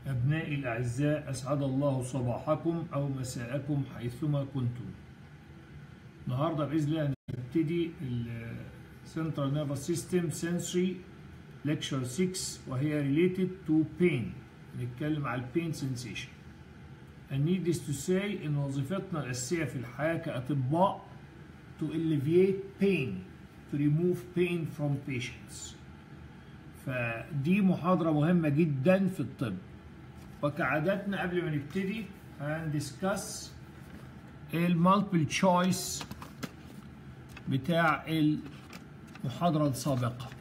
أبنائي الأعزاء أسعد الله صباحكم أو مساءكم حيثما كنتم النهاردة بإذن الله هنبتدي ال Central Nervous System Sensory Lecture 6 وهي related to pain نتكلم على pain sensation and needless to say إن وظيفتنا الأساسية في الحياة كأطباء to alleviate pain to remove pain from patients فدي محاضرة مهمة جدا في الطب وكعادتنا قبل ما نبتدي هندسكس المالتيبل تشويس بتاع المحاضرة السابقة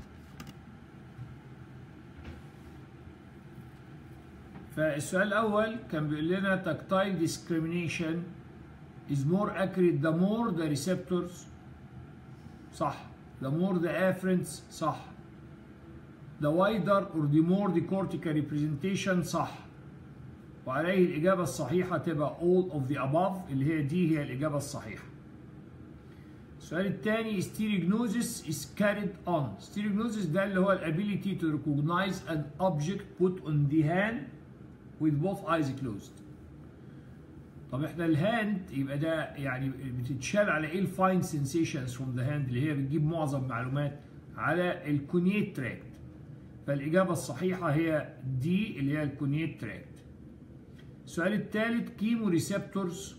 فالسؤال الأول كان بيقول لنا tactile discrimination is more accurate the more the receptors صح the more the afferents صح the wider or the more the cortical representation صح وعليه الإجابة الصحيحة تبقى all of the above اللي هي دي هي الإجابة الصحيحة السؤال الثاني stereognosis is carried on stereognosis ده اللي هو الability to recognize an object put on the hand with both eyes closed طب احنا الهاند يبقى ده يعني بتتشال على ايه الفاين سنسيشنز فروم ذا هاند اللي هي بتجيب معظم معلومات على الكونيت تراكت فالاجابه الصحيحه هي دي اللي هي الكونيت تراكت السؤال الثالث كيمو ريسبتورز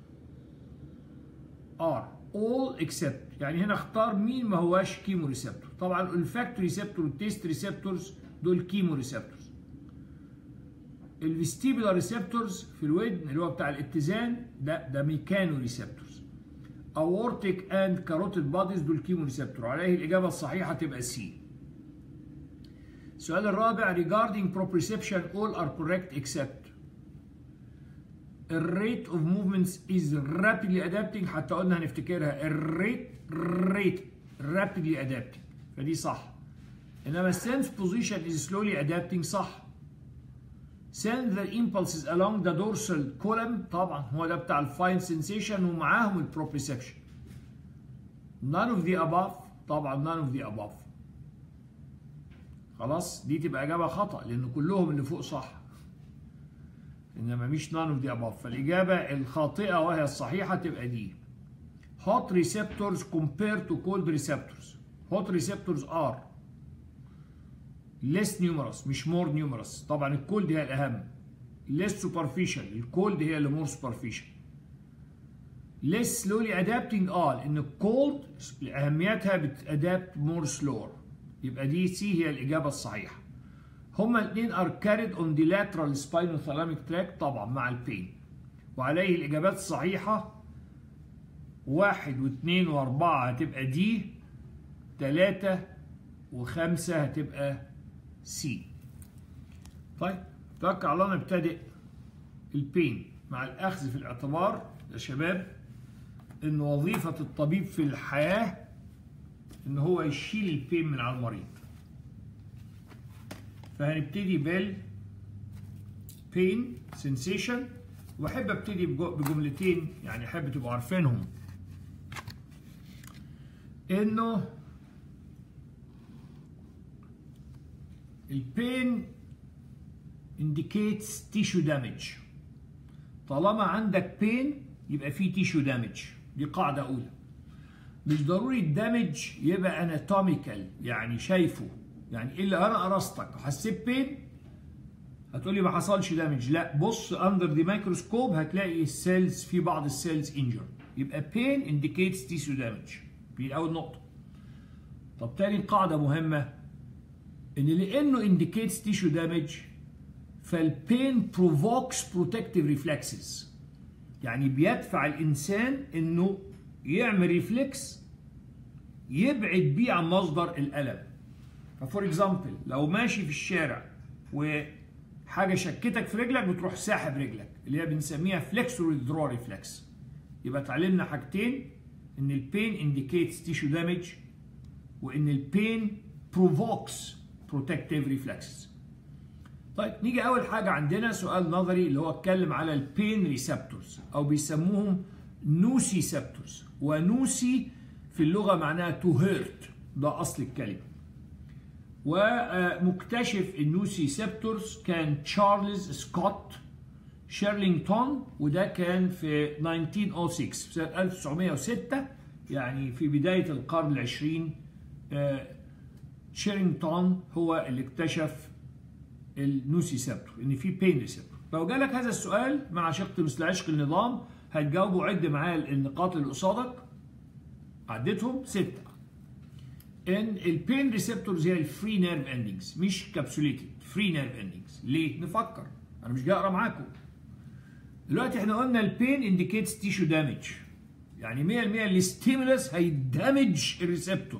ار all except يعني هنا اختار مين ما هواش كيمو ريسبتور طبعا الفاكتور ريسبتور والتيست ريسبتورز دول كيمو ريسبتورز الفيستيبولار ريسبتورز في الودن اللي هو بتاع الاتزان ده ده ميكانو ريسبتورز اورتيك اند كاروتيد باديز دول كيمو ريسبتور عليه الاجابه الصحيحه تبقى سي السؤال الرابع regarding proprioception all are correct except الريت اوف موفمنتس از رابيدلي ادابتنج حتى قلنا هنفتكرها الريت ريت رابيدلي ادابتنج فدي صح انما السنس بوزيشن از سلولي ادابتنج صح send the impulses along the dorsal column طبعا هو ده بتاع الفاين sensation ومعاهم البروبريسبشن none of the above طبعا none of the above خلاص دي تبقى اجابه خطا لان كلهم اللي فوق صح انما مش none of the above فالاجابه الخاطئه وهي الصحيحه تبقى دي hot receptors compared to cold receptors hot receptors are less numerous مش more numerous طبعا الكولد هي الاهم less superficial الكولد هي اللي more superficial less slowly adapting اه لان الكولد اهميتها بتادابت more slower يبقى دي سي هي الاجابه الصحيحه هما الاثنين are carried on the lateral spinothalamic tract طبعا مع البين وعليه الاجابات الصحيحه واحد واثنين واربعه هتبقى دي ثلاثه وخمسه هتبقى سي طيب توكل على الله نبتدئ البين مع الاخذ في الاعتبار يا شباب ان وظيفه الطبيب في الحياه ان هو يشيل البين من على المريض فهنبتدي بال بين سensation واحب ابتدي بجملتين يعني احب تبقوا عارفينهم انه البين indicates tissue damage طالما عندك بين يبقى في tissue damage دي قاعدة أولى مش ضروري الدامج يبقى اناتوميكال يعني شايفه يعني الا انا قرصتك وحسيت بين هتقولي ما حصلش دامج لا بص اندر ذا مايكروسكوب هتلاقي السيلز في بعض السيلز انجر يبقى بين indicates tissue damage دي اول نقطة طب تاني قاعدة مهمة ان لانه indicates tissue damage فالبين provokes protective reflexes يعني بيدفع الانسان انه يعمل ريفلكس يبعد بيه عن مصدر الالم ففور اكزامبل لو ماشي في الشارع وحاجه شكتك في رجلك بتروح ساحب رجلك اللي هي بنسميها فليكسور ويذرو ريفلكس يبقى اتعلمنا حاجتين ان البين indicates tissue damage وان البين provokes protective reflexes طيب نيجي اول حاجه عندنا سؤال نظري اللي هو اتكلم على البين ريسبتورز او بيسموهم نوسي سبتورز ونوسي في اللغه معناها تو هيرت ده اصل الكلمه ومكتشف النوسي سيبتورز كان تشارلز سكوت شيرلينغتون وده كان في 1906 سنة 1906 يعني في بداية القرن العشرين شيرلينغتون هو اللي اكتشف النوسي سيبتور ان في بين ريسبتور لو جالك هذا السؤال مع شق مثل عشق النظام هتجاوبه عد معاه النقاط اللي قصادك عديتهم ستة ان البين ريسبتورز هي الفري نيرف اندنجز مش كابسوليتد فري نيرف اندنجز ليه نفكر انا مش جاي اقرا معاكم دلوقتي احنا قلنا البين انديكيتس تيشو دامج يعني 100% الستيمولس هيدمج الريسبتور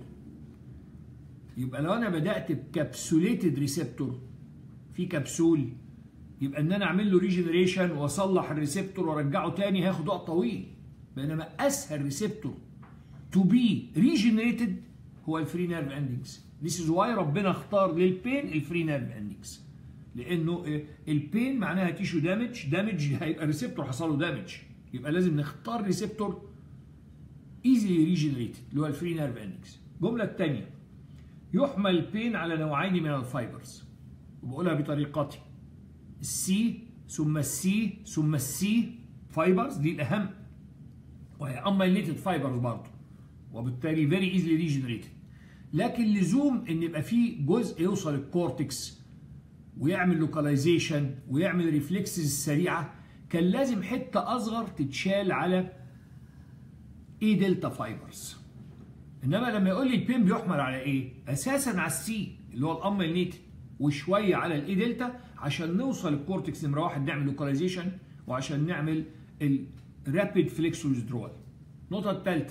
يبقى لو انا بدات بكابسوليتد ريسبتور في كبسول يبقى ان انا اعمل له ريجنريشن واصلح الريسبتور وارجعه تاني هياخد وقت طويل بينما اسهل ريسبتور تو بي ريجنريتد هو الفري نيرف اندنجز ذيس از واي ربنا اختار للبين الفري نيرف اندنجز لانه البين معناها تيشو دامج دامج هيبقى الريسبتور حصل له دامج يبقى لازم نختار ريسبتور ايزلي ريجنريتد اللي هو الفري نيرف اندنجز الجمله الثانيه يحمل البين على نوعين من الفايبرز وبقولها بطريقتي السي ثم السي ثم السي فايبرز دي الاهم وهي اميليتد فايبرز برضه وبالتالي فيري ايزلي ريجنريتد لكن لزوم ان يبقى فيه جزء يوصل الكورتكس ويعمل لوكاليزيشن ويعمل ريفلكسز سريعه كان لازم حته اصغر تتشال على اي دلتا فايبرز انما لما يقول لي البين بيحمل على ايه اساسا على السي اللي هو الاميليتد وشويه على الاي دلتا عشان نوصل الكورتكس نمره واحد نعمل لوكاليزيشن وعشان نعمل الرابيد فليكس ويزدرول النقطه الثالثه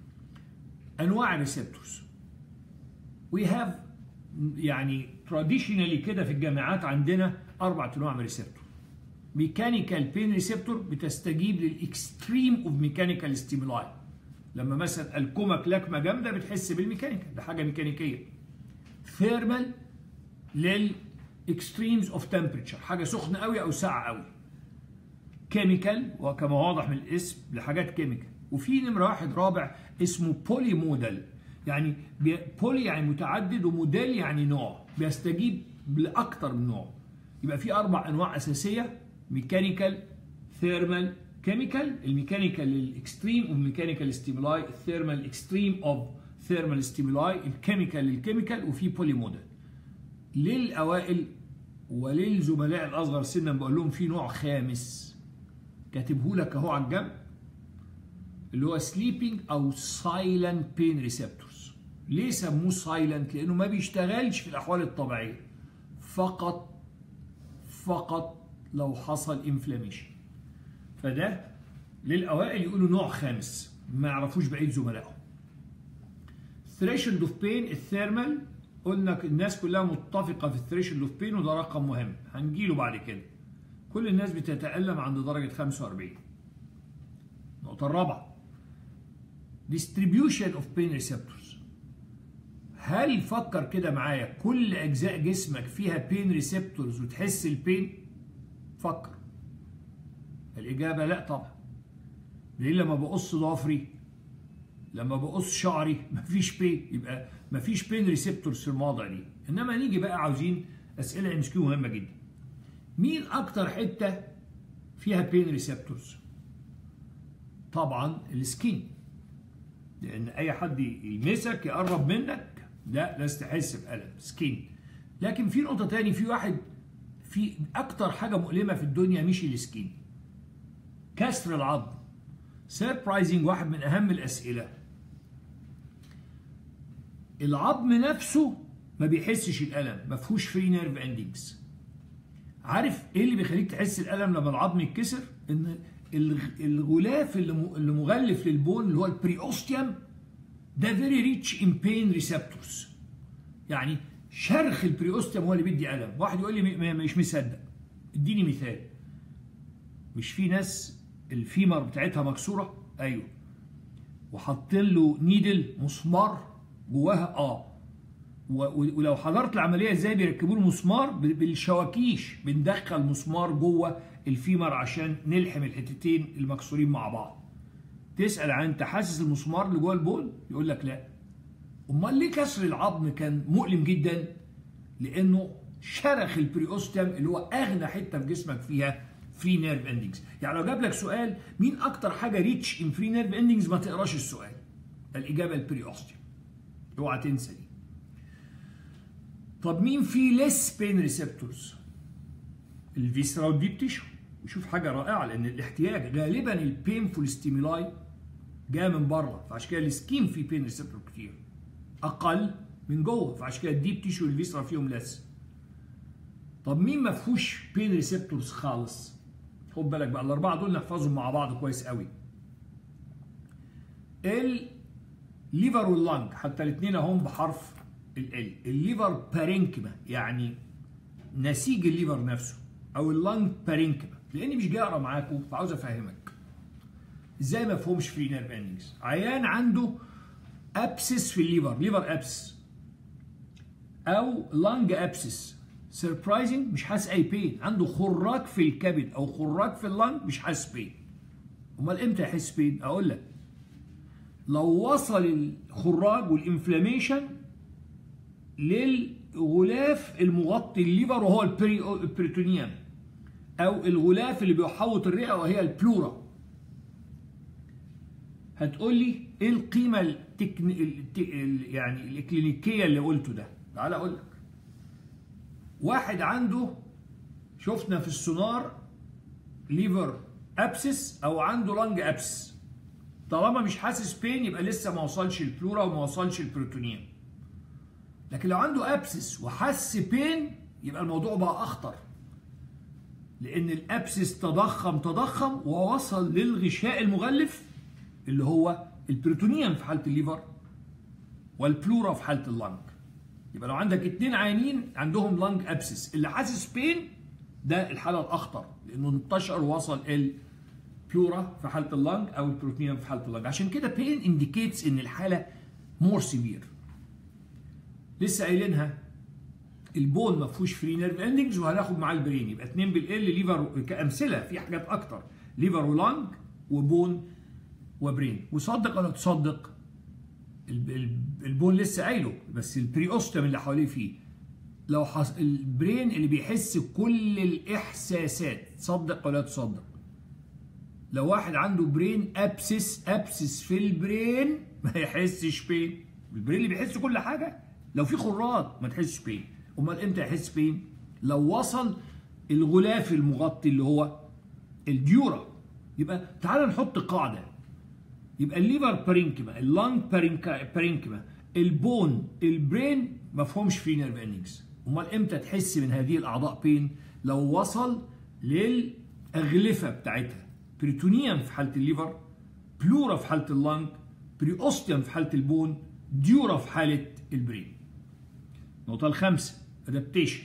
انواع الريسبتورز وي هاف يعني تراديشنالي كده في الجامعات عندنا اربع انواع من الريسبتور ميكانيكال بين ريسبتور بتستجيب للاكستريم اوف ميكانيكال ستيمولاي لما مثلا الكومك لكمه جامده بتحس بالميكانيكا ده حاجه ميكانيكيه ثيرمال للاكستريمز اوف تمبريتشر حاجه سخنه قوي او ساقعه قوي كيميكال وكما واضح من الاسم لحاجات كيميكال وفي نمره واحد رابع اسمه بولي موديل يعني بولي يعني متعدد وموديل يعني نوع بيستجيب لاكثر من نوع يبقى في اربع انواع اساسيه ميكانيكال ثيرمال كيميكال الميكانيكال للاكستريم اوف ميكانيكال ستيمولاي الثيرمال اكستريم اوف ثيرمال ستيمولاي الكيميكال للكيميكال وفي بولي موديل للاوائل وللزملاء الاصغر سنا بقول لهم في نوع خامس كاتبه لك اهو على الجنب اللي هو سليبنج او سايلنت بين ريسبتورز ليه سموه سايلنت لانه ما بيشتغلش في الاحوال الطبيعيه فقط فقط لو حصل انفلاميشن فده للاوائل يقولوا نوع خامس ما يعرفوش بقيه زملائهم ثريشولد اوف بين الثيرمال قلنا الناس كلها متفقه في الثريشولد اوف بين وده رقم مهم هنجيله بعد كده كل الناس بتتألم عند درجة 45 النقطة الرابعة distribution of pain receptors هل فكر كده معايا كل أجزاء جسمك فيها pain receptors وتحس البين؟ فكر الإجابة لا طبعا ليه لما بقص ضفري لما بقص شعري مفيش بين يبقى مفيش بين ريسبتورز في المواضع دي انما نيجي بقى عاوزين اسئله ام كيو مهمه جدا مين اكتر حته فيها بين ريسبتورز طبعا السكين لان اي حد يلمسك يقرب منك لا لازم تحس بالم سكين لكن في نقطه تاني في واحد في اكتر حاجه مؤلمه في الدنيا مش السكين كسر العظم سيربرايزنج واحد من اهم الاسئله العظم نفسه ما بيحسش الالم ما فيهوش فري نيرف اندنجز عارف ايه اللي بيخليك تحس الالم لما العظم يتكسر ان الغلاف اللي مغلف للبون اللي هو البريوستيوم ده فيري ريتش ان بين ريسبتورز يعني شرخ البريوستيوم هو اللي بيدي الم واحد يقول لي مش مصدق اديني مثال مش في ناس الفيمر بتاعتها مكسوره ايوه وحاطين له نيدل مسمار جواها اه ولو حضرت العمليه ازاي بيركبوا له مسمار بالشواكيش بندخل مسمار جوه الفيمر عشان نلحم الحتتين المكسورين مع بعض تسال عن انت حاسس المسمار اللي جوه البول يقول لك لا امال ليه كسر العظم كان مؤلم جدا لانه شرخ البريوستيوم اللي هو اغنى حته في جسمك فيها فري نيرف اندنجز يعني لو جاب لك سؤال مين اكتر حاجه ريتش ان فري نيرف اندنجز ما تقراش السؤال الاجابه البريوستيوم اوعى تنسى دي طب مين فيه ليس بين ريسبتورز الفيسرا والديب تيشو وشوف حاجه رائعه لان الاحتياج غالبا البينفول ستيمولاي جايه من بره فعشان كده السكين فيه بين ريسبتور كتير اقل من جوه فعشان كده الديب تيشو والفيسرا فيهم لس طب مين ما فيهوش بين ريسبتورز خالص خد بالك بقى الاربعه دول نحفظهم مع بعض كويس قوي الليفر واللنج حتى الاثنين اهم بحرف ال الليفر بارينكما يعني نسيج الليفر نفسه او اللنج بارينكما لاني مش جاي اقرا معاكم فعاوز افهمك ازاي ما فهمش فري نيرف اندنجز عيان عنده ابسس في الليفر ليفر ابسس او لانج ابسس سربرايزنج مش حاسس اي بين عنده خراج في الكبد او خراج في اللنج مش حاسس بين امال امتى يحس بين اقول لك لو وصل الخراج والانفلاميشن للغلاف المغطي الليفر وهو البريتونيوم او الغلاف اللي بيحوط الرئه وهي البلورا هتقول لي ايه القيمه التكن... الت... يعني الاكلينيكيه اللي قلته ده تعال اقول لك واحد عنده شفنا في السونار ليفر ابسس او عنده لانج ابسس طالما مش حاسس بين يبقى لسه ما وصلش البلورا وما وصلش البروتونيوم لكن لو عنده ابسس وحس بين يبقى الموضوع بقى اخطر لان الابسس تضخم تضخم ووصل للغشاء المغلف اللي هو البروتونيوم في حاله الليفر والبلورا في حاله اللنج يبقى لو عندك اتنين عيانين عندهم لانج ابسس اللي حاسس بين ده الحاله الاخطر لانه انتشر ووصل البلورا في حاله اللنج او البروتونيوم في حاله اللنج عشان كده بين انديكيتس ان الحاله مور سيفير لسه قايلينها البون ما فيهوش فري نيرف اندنجز وهناخد معاه البرين يبقى اتنين بالال ليفر كامثله في حاجات اكتر ليفر ولانج وبون وبرين وصدق ولا تصدق البون لسه قايله بس البري اوستم اللي حواليه فيه لو حص... البرين اللي بيحس كل الاحساسات تصدق ولا تصدق لو واحد عنده برين ابسس ابسس في البرين ما يحسش بين البرين اللي بيحس كل حاجه لو في خراج ما تحسش بين امال امتى يحس بين لو وصل الغلاف المغطي اللي هو الديورا يبقى تعال نحط قاعده يبقى الليفر بارينكما اللانج بارينكما البون البرين ما فيهمش فري نيرف اندنجز امال امتى تحس من هذه الاعضاء بين لو وصل للاغلفه بتاعتها بريتونيوم في حاله الليفر بلورا في حاله اللانج بريوستيوم في حاله البون ديورا في حاله البرين النقطه الخامسه ادابتيشن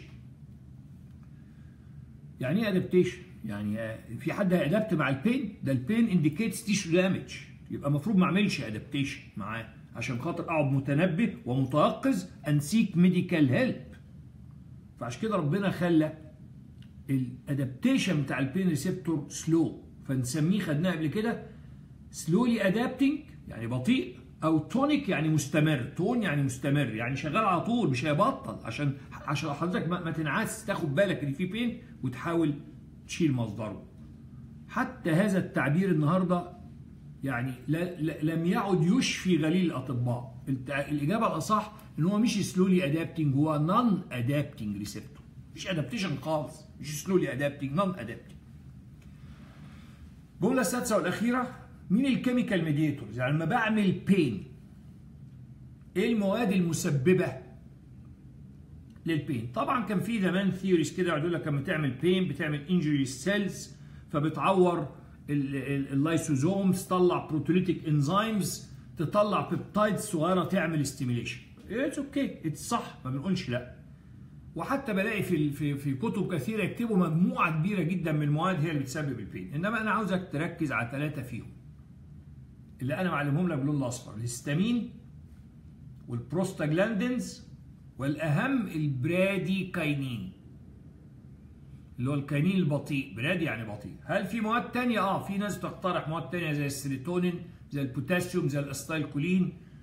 يعني ايه ادابتيشن يعني في حد هيأدبت مع البين ده البين انديكيتس تيشو دامج يبقى المفروض ما اعملش ادابتيشن معاه عشان خاطر اقعد متنبه ومتيقظ ان سيك ميديكال هيلب فعشان كده ربنا خلى الادابتيشن بتاع البين ريسبتور سلو فنسميه خدناه قبل كده سلولي ادابتنج يعني بطيء او تونيك يعني مستمر تون يعني مستمر يعني شغال على طول مش هيبطل عشان عشان حضرتك ما, ما تنعس تاخد بالك ان في بين وتحاول تشيل مصدره حتى هذا التعبير النهارده يعني لم يعد يشفي غليل الاطباء الاجابه الاصح ان هو مش سلولي ادابتنج هو نون ادابتنج ريسبتور مش ادابتيشن خالص مش سلولي ادابتنج نون ادابتنج الجمله السادسه والاخيره مين الكيميكال ميديتورز يعني لما بعمل بين ايه المواد المسببه للبين طبعا كان في زمان ثيوريز كده يقول لك لما تعمل بين بتعمل انجري سيلز فبتعور اللايسوزومز تطلع بروتوليتيك انزيمز تطلع بيبتايد صغيره تعمل ستيميليشن اتس اوكي اتس صح ما بنقولش لا وحتى بلاقي في في في كتب كثيره يكتبوا مجموعه كبيره جدا من المواد هي اللي بتسبب البين انما انا عاوزك تركز على ثلاثه فيهم اللي انا معلمهم لك باللون الاصفر الهستامين والبروستاجلاندينز والاهم البرادي كاينين اللي هو الكاينين البطيء برادي يعني بطيء هل في مواد تانية اه في ناس بتقترح مواد تانية زي السيروتونين زي البوتاسيوم زي الاستايلكولين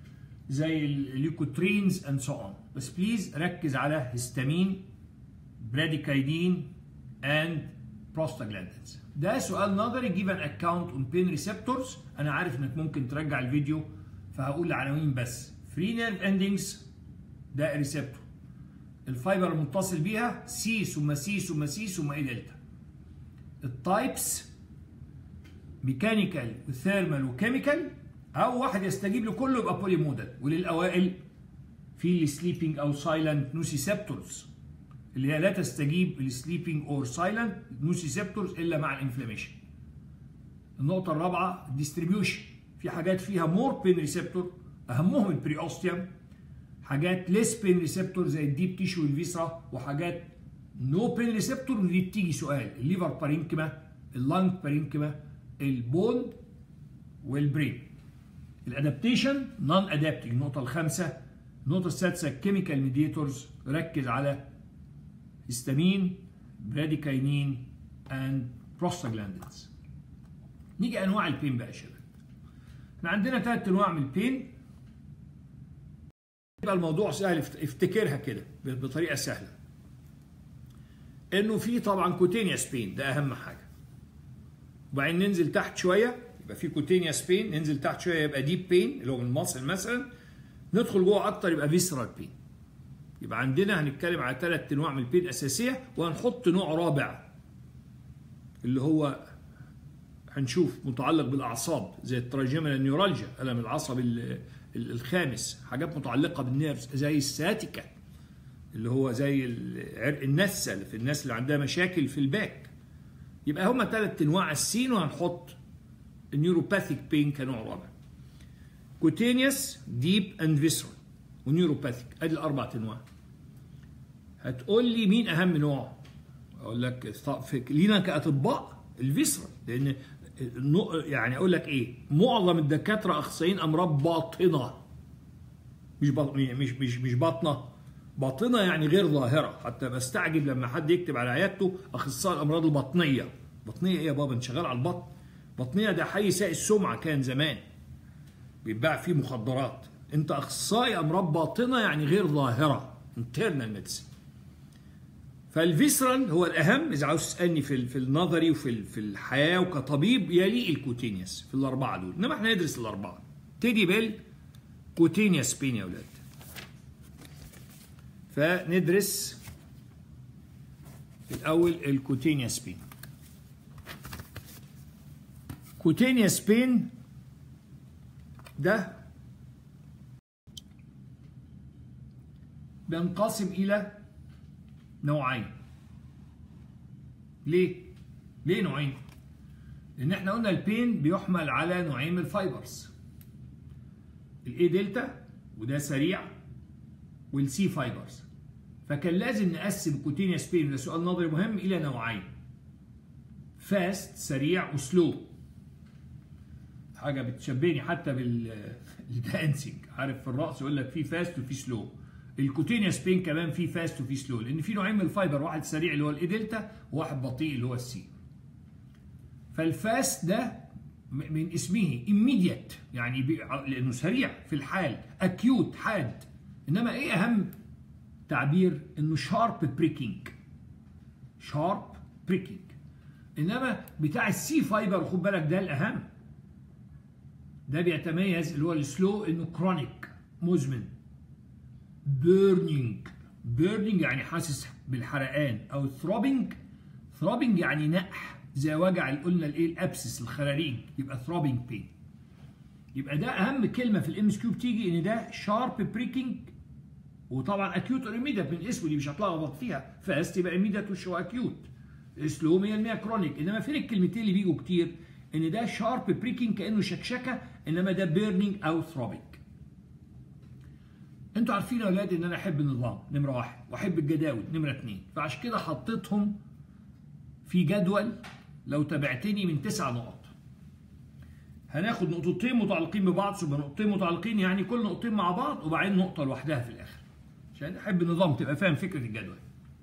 زي الليكوترينز اند سو اون بس بليز ركز على هيستامين براديكايدين اند prostaglandins ده سؤال نظري give an account on pain receptors انا عارف انك ممكن ترجع الفيديو فهقول العناوين بس free nerve endings ده ريسبتور الفايبر المتصل بيها سي ثم سي ثم سي ثم اي دلتا التايبس ميكانيكال وثيرمال وكيميكال او واحد يستجيب لكله يبقى بولي مودل وللاوائل في السليبنج او سايلنت نوسيسبتورز اللي هي لا تستجيب للسليبنج اور سايلنت نوسيسبتورز الا مع الانفلاميشن النقطة الرابعة الديستريبيوشن في حاجات فيها مور بين ريسبتور اهمهم البري اوستيوم حاجات ليس بين ريسبتور زي الديب تيشو والفيسرا وحاجات نو بين ريسبتور ودي بتيجي سؤال الليفر بارينكما اللانج بارينكما البون والبرين الادابتيشن نون ادابتنج النقطة الخامسة النقطة السادسة الكيميكال ميديتورز ركز على هيستامين براديكاينين اند بروستاجلاندينز نيجي انواع البين بقى يا شباب احنا عندنا ثلاث انواع من البين يبقى الموضوع سهل افتكرها كده بطريقه سهله انه في طبعا كوتينيوس بين ده اهم حاجه وبعدين ننزل تحت شويه يبقى في كوتينيوس بين ننزل تحت شويه يبقى ديب بين اللي هو من المصل مثلا ندخل جوه اكتر يبقى فيسرال بين يبقى عندنا هنتكلم على ثلاث انواع من البين اساسيه وهنحط نوع رابع اللي هو هنشوف متعلق بالاعصاب زي التراجيمال نيورالجيا الم العصب الخامس حاجات متعلقه بالنيرفز زي الساتيكا اللي هو زي عرق النسه اللي في الناس اللي عندها مشاكل في الباك يبقى هما ثلاث انواع السين وهنحط النيوروباثيك بين كنوع رابع كوتينيوس ديب اند فيسرال ونيوروباثيك ادي الاربع انواع هتقول لي مين اهم نوع اقول لك لينا كاطباء الفيسرال لان يعني اقول لك ايه معظم الدكاتره اخصائيين امراض باطنه مش بط... مش مش مش باطنه باطنه يعني غير ظاهره حتى بستعجب لما حد يكتب على عيادته اخصائي الامراض البطنيه بطنيه ايه يا بابا انت شغال على البطن بطنيه ده حي ساء السمعه كان زمان بيتباع فيه مخدرات انت اخصائي امراض باطنه يعني غير ظاهره internal medicine فالفيسرال هو الاهم اذا عاوز تسالني في في النظري وفي في الحياه وكطبيب يلي الكوتينيوس في الاربعه دول انما احنا ندرس الاربعه تيجي بال كوتينيوس بين يا اولاد فندرس الاول الكوتينيوس بين كوتينيوس بين ده بينقسم الى نوعين ليه؟ ليه نوعين؟ لأن احنا قلنا البين بيحمل على نوعين من الفايبرز الاي دلتا وده سريع والسي فايبرز فكان لازم نقسم كوتينيوس بين وده سؤال نظري مهم إلى نوعين فاست سريع وسلو حاجة بتشبهني حتى بالدانسينج عارف في الرقص يقول لك في فاست وفي سلو الكوتينيوس بين كمان في فاست وفي سلو لان في نوعين من الفايبر واحد سريع اللي هو الاي دلتا وواحد بطيء اللي هو السي فالفاست ده من اسمه immediate يعني لانه سريع في الحال اكيوت حاد انما ايه اهم تعبير انه شارب بريكنج شارب بريكنج انما بتاع السي فايبر خد بالك ده الاهم ده بيتميز اللي هو السلو انه كرونيك مزمن بيرنينج بيرنينج يعني حاسس بالحرقان او ثروبنج ثروبنج يعني نقح زي وجع اللي قلنا الايه الابسس الخراريج يبقى ثروبنج بين يبقى ده اهم كلمه في الام اس كيو بتيجي ان ده شارب بريكنج وطبعا اكيوت اور ايميديت من اسمه دي مش هتلخبط فيها فاست يبقى ايميديت وش هو اكيوت سلو 100% كرونيك انما فين الكلمتين اللي بيجوا كتير ان ده شارب بريكنج كانه شكشكه انما ده بيرنينج او ثروبنج انتوا عارفين يا اولاد ان انا احب النظام نمره واحد واحب الجداول نمره اثنين فعشان كده حطيتهم في جدول لو تابعتني من تسع نقط هناخد نقطتين متعلقين ببعض ثم نقطتين متعلقين يعني كل نقطتين مع بعض وبعدين نقطه لوحدها في الاخر عشان احب النظام تبقى فاهم فكره الجدول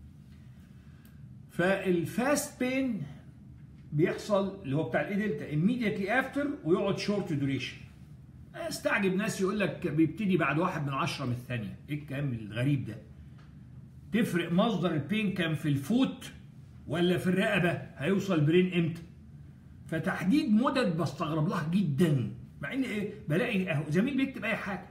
فالفاست بين بيحصل اللي هو بتاع الاي دلتا immediately after ويقعد شورت دوريشن استعجب ناس يقول لك بيبتدي بعد واحد من عشرة من الثانية ايه الكلام الغريب ده تفرق مصدر البين كان في الفوت ولا في الرقبة هيوصل البرين امتى فتحديد مدد بستغرب لها جدا مع ان ايه بلاقي اهو زميل بيكتب اي حاجة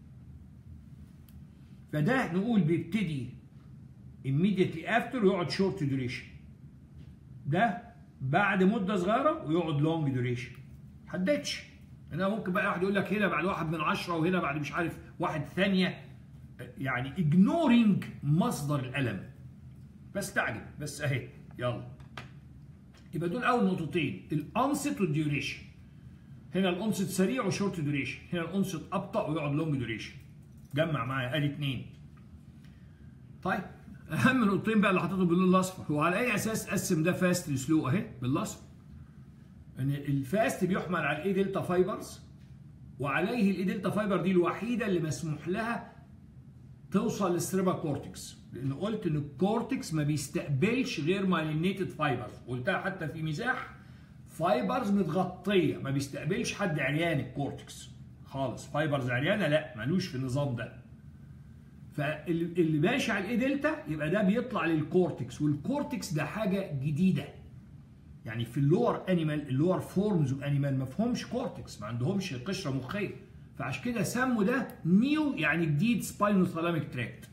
فده نقول بيبتدي immediately after ويقعد short duration ده بعد مدة صغيرة ويقعد long duration حددش انا ممكن بقى واحد يقول لك هنا بعد واحد من عشرة وهنا بعد مش عارف واحد ثانية يعني ignoring مصدر الألم بستعجب بس اهي يلا يبقى دول اول نقطتين الانست والديوريشن هنا الانست سريع وشورت ديوريشن هنا الانست ابطا ويقعد لونج ديوريشن جمع معايا ادي اثنين طيب اهم نقطتين بقى اللي حطيتهم باللون الاصفر هو على اي اساس قسم ده فاست لسلو اهي بالاصفر ان الفاست بيحمل على الاي دلتا فايبرز وعليه الاي دلتا فايبر دي الوحيده اللي مسموح لها توصل للسريبا كورتكس لان قلت ان الكورتكس ما بيستقبلش غير مايلينيتد فايبرز قلتها حتى في مزاح فايبرز متغطيه ما بيستقبلش حد عريان الكورتكس خالص فايبرز عريانه لا ملوش في النظام ده فاللي ماشي على الاي دلتا يبقى ده بيطلع للكورتكس والكورتكس ده حاجه جديده يعني في اللور انيمال اللور فورمز اوف انيمال ما فيهمش كورتكس ما عندهمش قشره مخيه فعشان كده سموا ده نيو يعني جديد سباينوثالاميك تراكت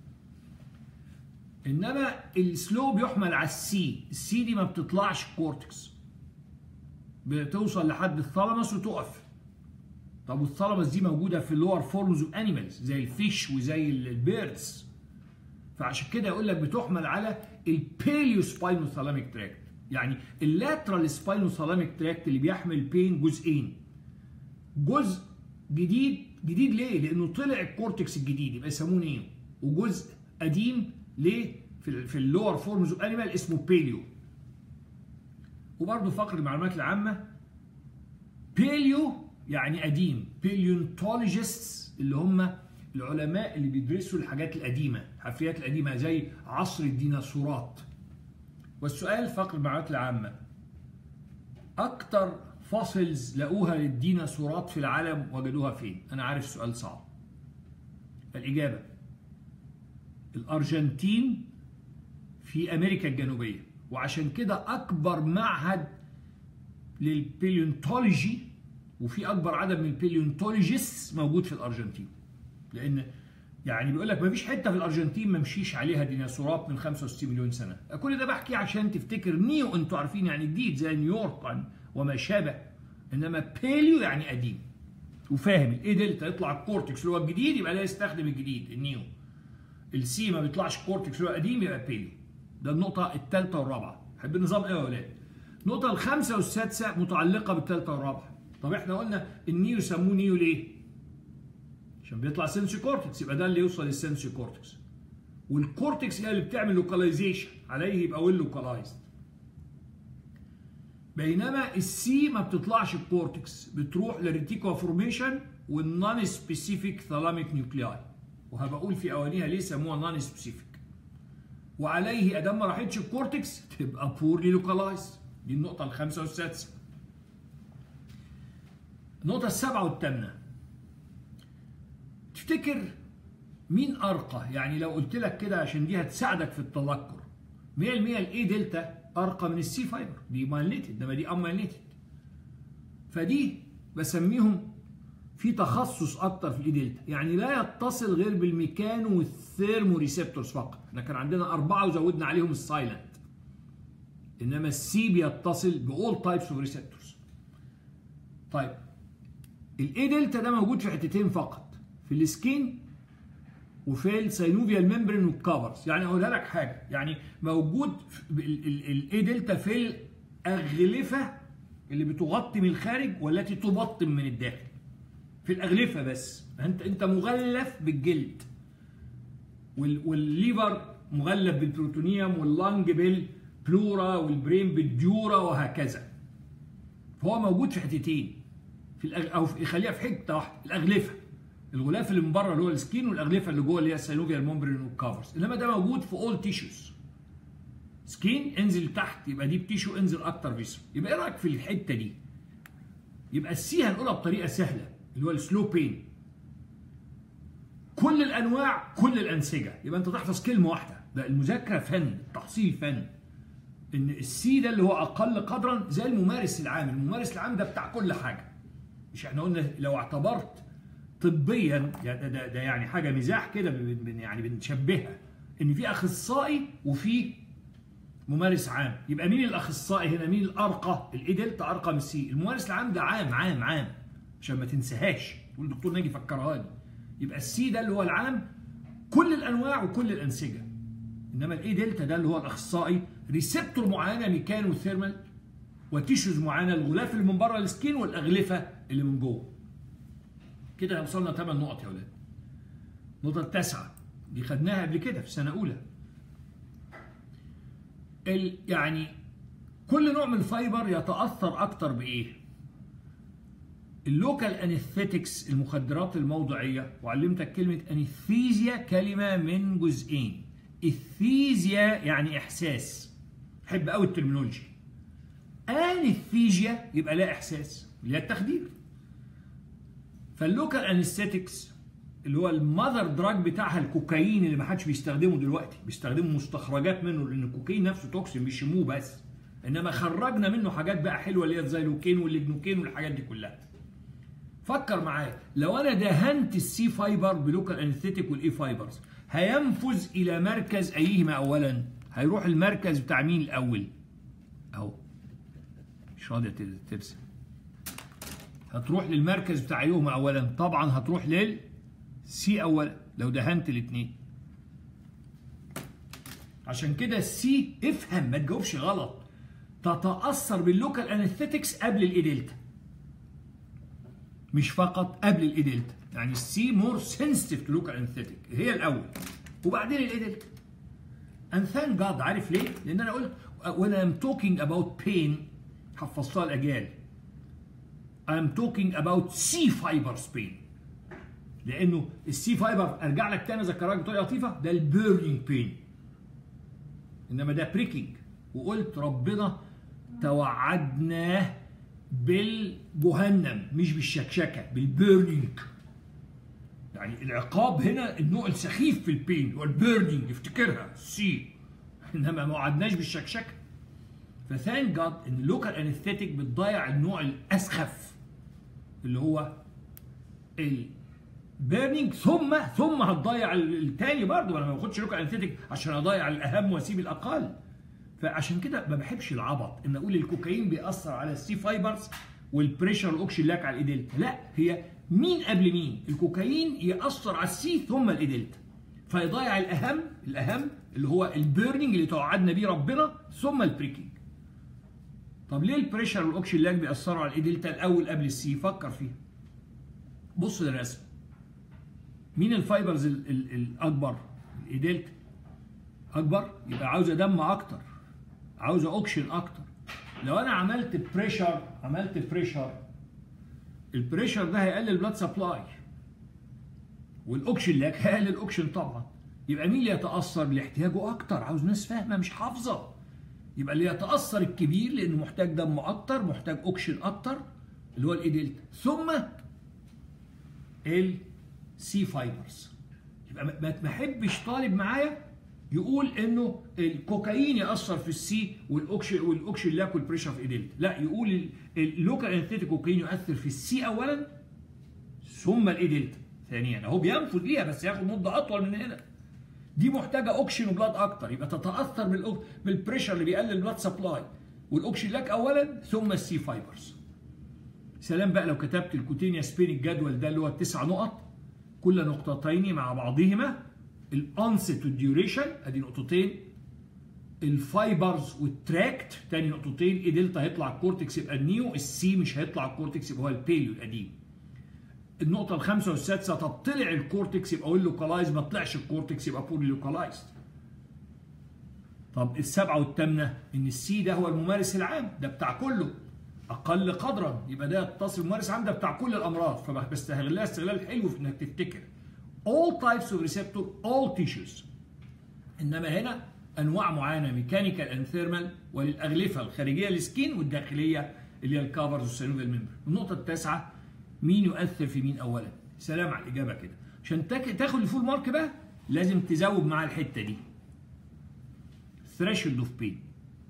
انما السلو بيحمل على السي السي دي ما بتطلعش الكورتكس بتوصل لحد الثالاموس وتقف طب والثالاموس دي موجوده في اللور فورمز اوف انيمالز زي الفيش وزي البيردز فعشان كده يقول لك بتحمل على الباليو سباينوثالاميك تراكت يعني اللاترال سباينوثالاميك تراكت اللي بيحمل بين جزئين جزء جديد جديد ليه؟ لانه طلع الكورتكس الجديد يبقى يسموه نيو وجزء قديم ليه؟ في في اللور فورمز اوف انيمال اسمه بيليو وبرضه فقر المعلومات العامه بيليو يعني قديم بيليونتولوجيستس اللي هم العلماء اللي بيدرسوا الحاجات القديمه الحفريات القديمه زي عصر الديناصورات والسؤال فقر المعلومات العامه اكتر فوسيلز لقوها للديناصورات في العالم وجدوها فين؟ أنا عارف سؤال صعب. الإجابة الأرجنتين في أمريكا الجنوبية وعشان كده أكبر معهد للبيليونتولوجي وفي أكبر عدد من البيليونتولوجيست موجود في الأرجنتين. لأن يعني بيقول لك مفيش حتة في الأرجنتين ما مشيش عليها ديناصورات من 65 مليون سنة. كل ده بحكي عشان تفتكر نيو أنتوا عارفين يعني جديد زي نيويورك وما شابه انما بيليو يعني قديم وفاهم الاي دلتا يطلع الكورتكس اللي هو الجديد يبقى ده يستخدم الجديد النيو السي ما بيطلعش الكورتكس اللي هو قديم يبقى بيليو ده النقطة الثالثة والرابعة حب النظام ايه يا ولاد؟ النقطة الخامسة والسادسة متعلقة بالثالثة والرابعة طب احنا قلنا النيو سموه نيو ليه؟ عشان بيطلع سنسي كورتكس يبقى ده اللي يوصل للسنسي كورتكس والكورتكس هي اللي بتعمل لوكاليزيشن عليه يبقى ويل لوكالايزد بينما السي ما بتطلعش الكورتكس بتروح للريتيكو فورميشن والنون سبيسيفيك ثالاميك نيوكلياي وهبقى اقول في اوانيها ليه سموها نون سبيسيفيك وعليه ادام ما راحتش الكورتكس تبقى بورلي لوكالايز دي النقطه الخامسه والسادسه النقطه السابعه والثامنه تفتكر مين ارقى يعني لو قلت لك كده عشان دي هتساعدك في التذكر 100% الاي دلتا ارقى من السي فايبر دي مايليتد انما دي امايليتد فدي بسميهم في تخصص اكتر في الاي دلتا يعني لا يتصل غير بالميكانو والثيرمو ريسبتورز فقط احنا كان عندنا اربعه وزودنا عليهم السايلنت انما السي بيتصل باول تايبس اوف ريسبتورز طيب الاي دلتا ده موجود في حتتين فقط في السكين وفي السينوفيال ممبرين والكفرز يعني اقولها لك حاجه يعني موجود الاي دلتا في الاغلفه اللي بتغطي من الخارج والتي تبطن من الداخل في الاغلفه بس انت انت مغلف بالجلد والليفر مغلف بالبروتونيوم واللنج بالبلورا والبرين بالديورا وهكذا فهو موجود في حتتين في الأغ... او يخليها في حته واحده الاغلفه الغلاف اللي من بره اللي هو السكين والاغلفه اللي جوه اللي هي السيلوفيال مومبرين والكفرز انما ده موجود في اول تيشوز سكين انزل تحت يبقى دي بتيشو انزل اكتر فيسو يبقى ايه رايك في الحته دي يبقى السي هنقولها بطريقه سهله اللي هو السلو بين كل الانواع كل الانسجه يبقى انت تحفظ كلمه واحده ده المذاكره فن التحصيل فن ان السي ده اللي هو اقل قدرا زي الممارس العام الممارس العام ده بتاع كل حاجه مش احنا قلنا لو اعتبرت طبيا يعني ده, ده, ده يعني حاجه مزاح كده يعني بنشبهها ان في اخصائي وفي ممارس عام يبقى مين الاخصائي هنا مين الارقى الاي دلتا ارقى من السي الممارس العام ده عام عام عام عشان ما تنساهاش تقول الدكتور ناجي فكرها لي يبقى السي ده اللي هو العام كل الانواع وكل الانسجه انما الاي دلتا ده اللي هو الاخصائي ريسبتور معينه ميكانو ثيرمال وتيشوز معينه الغلاف اللي من بره السكين والاغلفه اللي من جوه كده وصلنا 8 نقط يا ولاد النقطه التاسعه دي خدناها قبل كده في سنه اولى ال يعني كل نوع من الفايبر يتاثر اكتر بايه اللوكال انستيتكس المخدرات الموضعيه وعلمتك كلمه انستيزيا كلمه من جزئين الثيزيا يعني احساس بحب قوي الترمينولوجي انستيجيا يبقى لا احساس اللي هي التخدير فاللوكال انستيتكس اللي هو المذر دراج بتاعها الكوكايين اللي ما حدش بيستخدمه دلوقتي بيستخدموا مستخرجات منه لان الكوكايين نفسه توكسين بيشموه بس انما خرجنا منه حاجات بقى حلوه اللي هي الزيلوكين والليجنوكين والحاجات دي كلها فكر معايا لو انا دهنت السي فايبر بلوكال انستيتيك والاي فايبرز هينفذ الى مركز ايهما اولا هيروح المركز بتاع مين الاول اهو مش راضيه ترسم هتروح للمركز بتاع ايهما اولا طبعا هتروح لل سي اولا لو دهنت الاثنين عشان كده السي افهم ما تجاوبش غلط تتاثر باللوكال انستيتكس قبل الاي دلتا مش فقط قبل الاي دلتا يعني السي مور سنسيتيف تو لوكال انستيتك هي الاول وبعدين الاي دلتا and thank God عارف ليه؟ لان انا قلت when I'm talking about pain حفظتها الاجيال I'm talking about C fibers pain لانه السي فايبر ارجع لك تاني اذكرك بطريقه لطيفه ده البيرنينج بين انما ده بريكنج وقلت ربنا توعدناه بالجهنم مش بالشكشكه بالبيرنينج يعني العقاب هنا النوع السخيف في البين هو البيرنينج افتكرها سي انما ما وعدناش بالشكشكه فثانك جاد ان اللوكال انستيتيك بتضيع النوع الاسخف اللي هو البيرنينج ثم ثم هتضيع الثاني برضه انا ما باخدش لوكال انستيتيك عشان اضيع الاهم واسيب الاقل فعشان كده ما بحبش العبط ان اقول الكوكايين بيأثر على السي فايبرز والبريشر الاوكسجين لاك على الايدلتا لا هي مين قبل مين الكوكايين يأثر على السي ثم الايدلتا فيضيع الاهم الاهم اللي هو البيرنينج اللي توعدنا بيه ربنا ثم البريكنج طب ليه البريشر والاوكسجين لاك بيأثروا على الايدلتا الاول قبل السي فكر فيها بص للرسم مين الفايبرز ال ال الاكبر الايدلتا اكبر يبقى عاوزه دم اكتر عاوزه اوكسجين اكتر لو انا عملت بريشر عملت بريشر البريشر ده هيقلل البلاد سبلاي والاوكسجين لاك هيقلل الاوكسجين طبعا يبقى مين اللي يتاثر اللي احتياجه اكتر عاوز ناس فاهمه مش حافظه يبقى اللي يتاثر الكبير لانه محتاج دم اكتر محتاج اوكسجين اكتر اللي هو الاي دلتا ثم السي فايبرز يبقى ما احبش طالب معايا يقول انه الكوكايين ياثر في السي والاوكسجين والاوكسجين لاك والبريشر في ايديل لا يقول اللوكال انستيتيك كوكايين يؤثر في السي اولا ثم الايدلتا ثانيا اهو بينفذ ليها بس ياخد مده اطول من هنا دي محتاجه اوكسجين وبلاد اكتر يبقى تتاثر بالبريشر اللي بيقلل البلاد سبلاي والاوكسجين لاك اولا ثم السي فايبرز سلام بقى لو كتبت الكوتينيا سبين الجدول ده اللي هو التسع نقط كل نقطتين مع بعضهما الانست والديوريشن ادي نقطتين الفايبرز والتراكت تاني نقطتين اي دلتا هيطلع الكورتكس يبقى النيو السي مش هيطلع الكورتكس يبقى هو البيليو القديم النقطة الخامسة والسادسة طب طلع الكورتكس يبقى ويل لوكالايز ما طلعش الكورتكس يبقى بوري لوكالايزد طب السبعة والثامنة ان السي ده هو الممارس العام ده بتاع كله اقل قدرا يبقى ده يتصل الممارس العام ده بتاع كل الامراض فبستغلها استغلال حلو في انك تفتكر all types of receptor all tissues انما هنا انواع معينه ميكانيكال اند ثيرمال وللاغلفه الخارجيه السكين والداخليه اللي هي الكافرز والسينوفيال ممبر النقطه التاسعه مين يؤثر في مين اولا سلام على الاجابه كده عشان تاخد الفول مارك بقى لازم تزود مع الحته دي threshold اوف بين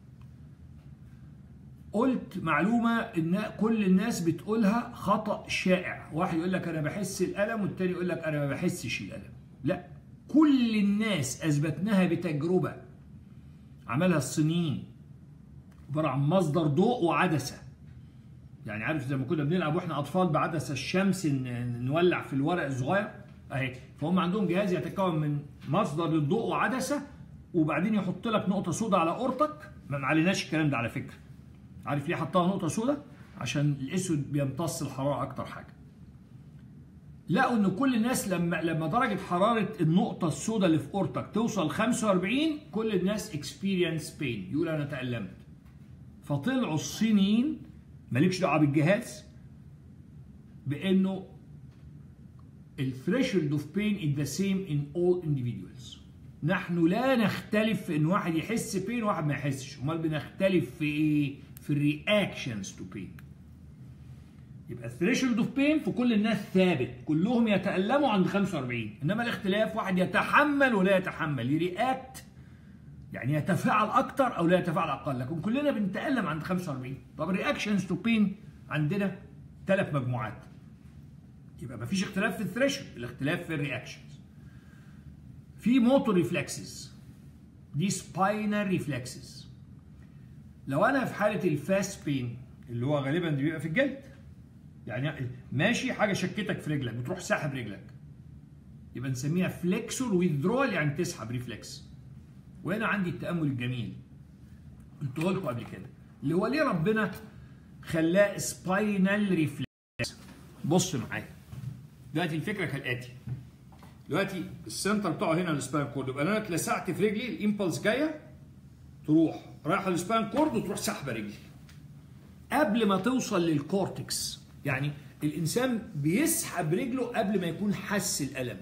قلت معلومة إن كل الناس بتقولها خطأ شائع، واحد يقول لك أنا بحس الألم والتاني يقول لك أنا ما بحسش الألم. لا كل الناس أثبتناها بتجربة عملها الصينيين عبارة عن مصدر ضوء وعدسة. يعني عارف زي ما كنا بنلعب واحنا أطفال بعدسة الشمس نولع في الورق الصغير أهي فهم عندهم جهاز يتكون من مصدر للضوء وعدسة وبعدين يحط لك نقطة سوداء على أورتك ما عليناش الكلام ده على فكرة. عارف ليه حطها نقطة سوداء؟ عشان الأسود بيمتص الحرارة أكتر حاجة. لقوا إن كل الناس لما لما درجة حرارة النقطة السوداء اللي في أورتك توصل 45 كل الناس اكسبيرينس بين يقول أنا تألمت. فطلعوا الصينيين مالكش دعوة بالجهاز بإنه الثريشولد اوف بين is the same in all individuals. نحن لا نختلف في ان واحد يحس بين وواحد ما يحسش، امال بنختلف في ايه؟ في الرياكشنز تو بين يبقى الثريشولد اوف بين في كل الناس ثابت كلهم يتألموا عند 45 انما الاختلاف واحد يتحمل ولا يتحمل يرياكت يعني يتفاعل اكتر او لا يتفاعل اقل لكن كلنا بنتألم عند 45 طب الرياكشنز تو بين عندنا ثلاث مجموعات يبقى مفيش اختلاف في الثريشولد الاختلاف في الرياكشنز في موتور ريفلكسز دي سباينال ريفلكسز لو انا في حاله الفاست بين اللي هو غالبا بيبقى في الجلد يعني ماشي حاجه شكتك في رجلك بتروح ساحب رجلك يبقى نسميها فليكسور ويذرول يعني تسحب ريفلكس وهنا عندي التامل الجميل قلته لكم قبل كده اللي هو ليه ربنا خلاه سباينال ريفلكس بص معايا دلوقتي الفكره كالاتي دلوقتي السنتر بتاعه هنا السباين كورد يبقى انا اتلسعت في رجلي الامبلس جايه تروح رايحه السباين كورد وتروح سحبه رجلي قبل ما توصل للكورتكس يعني الانسان بيسحب رجله قبل ما يكون حس الالم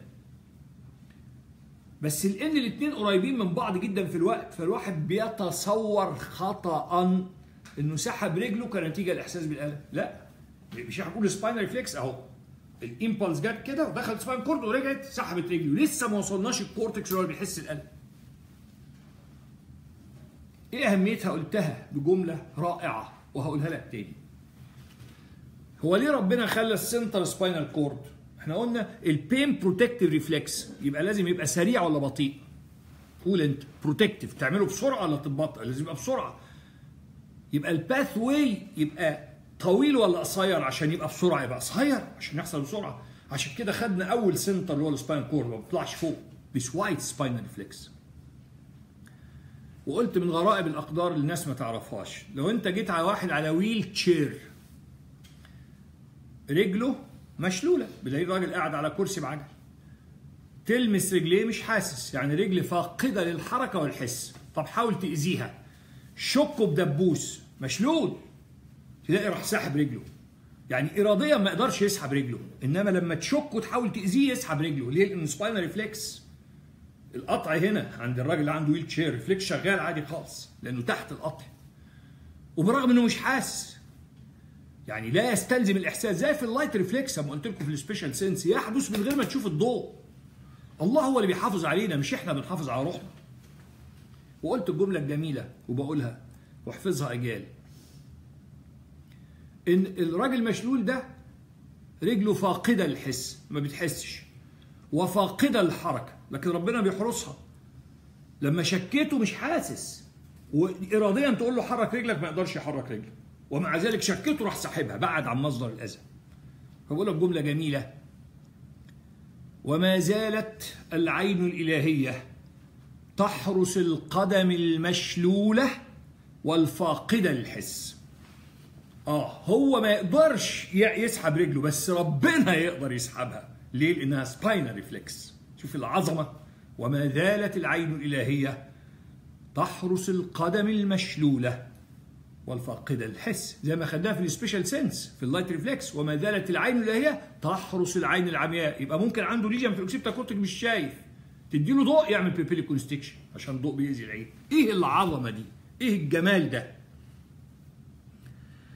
بس لان الاثنين قريبين من بعض جدا في الوقت فالواحد بيتصور خطا انه سحب رجله كنتيجه الاحساس بالالم لا مش هنقول سباين ريفلكس اهو الامبلس جت كده ودخلت سباين كورد ورجعت سحبت رجله لسه ما وصلناش الكورتكس اللي هو بيحس الالم ايه اهميتها قلتها بجمله رائعه وهقولها لك تاني هو ليه ربنا خلى السنتر سباينال كورد احنا قلنا البين بروتكتيف ريفلكس يبقى لازم يبقى سريع ولا بطيء قول انت بروتكتيف تعمله بسرعه ولا تبطئ لازم يبقى بسرعه يبقى الباث واي يبقى طويل ولا قصير عشان يبقى بسرعه يبقى قصير عشان يحصل بسرعه عشان كده خدنا اول سنتر اللي هو السباين كورد ما بيطلعش فوق بسوايت سباينال ريفلكس وقلت من غرائب الاقدار اللي الناس ما تعرفهاش لو انت جيت على واحد على ويل تشير رجله مشلوله بلاقي الراجل قاعد على كرسي بعجل تلمس رجليه مش حاسس يعني رجل فاقده للحركه والحس طب حاول تاذيها شكه بدبوس مشلول تلاقي راح ساحب رجله يعني اراديا ما يقدرش يسحب رجله انما لما تشك وتحاول تاذيه يسحب رجله ليه لان سباينال ريفلكس القطع هنا عند الراجل اللي عنده ويل تشير ريفلكس شغال عادي خالص لانه تحت القطع وبرغم انه مش حاسس يعني لا يستلزم الاحساس زي في اللايت ريفلكس لما قلت لكم في السبيشال سنس يحدث من غير ما تشوف الضوء الله هو اللي بيحافظ علينا مش احنا بنحافظ على روحنا وقلت الجمله الجميله وبقولها واحفظها اجال ان الراجل المشلول ده رجله فاقده للحس ما بتحسش وفاقده للحركه لكن ربنا بيحرسها لما شكيته مش حاسس واراديا تقول له حرك رجلك ما يقدرش يحرك رجله ومع ذلك شكته راح ساحبها بعد عن مصدر الاذى فبقول لك جمله جميله وما زالت العين الالهيه تحرس القدم المشلوله والفاقده للحس اه هو ما يقدرش يسحب رجله بس ربنا يقدر يسحبها ليه لانها سباينال ريفلكس شوف العظمه وما زالت العين الالهيه تحرس القدم المشلوله والفاقده للحس زي ما خدناها في السبيشال سنس في اللايت ريفلكس وما زالت العين الالهيه تحرس العين العمياء يبقى ممكن عنده ليجن في الاكسبتا كورتك مش شايف تديله ضوء يعمل بيبيلي كونستكشن عشان الضوء بيأذي العين ايه العظمه دي ايه الجمال ده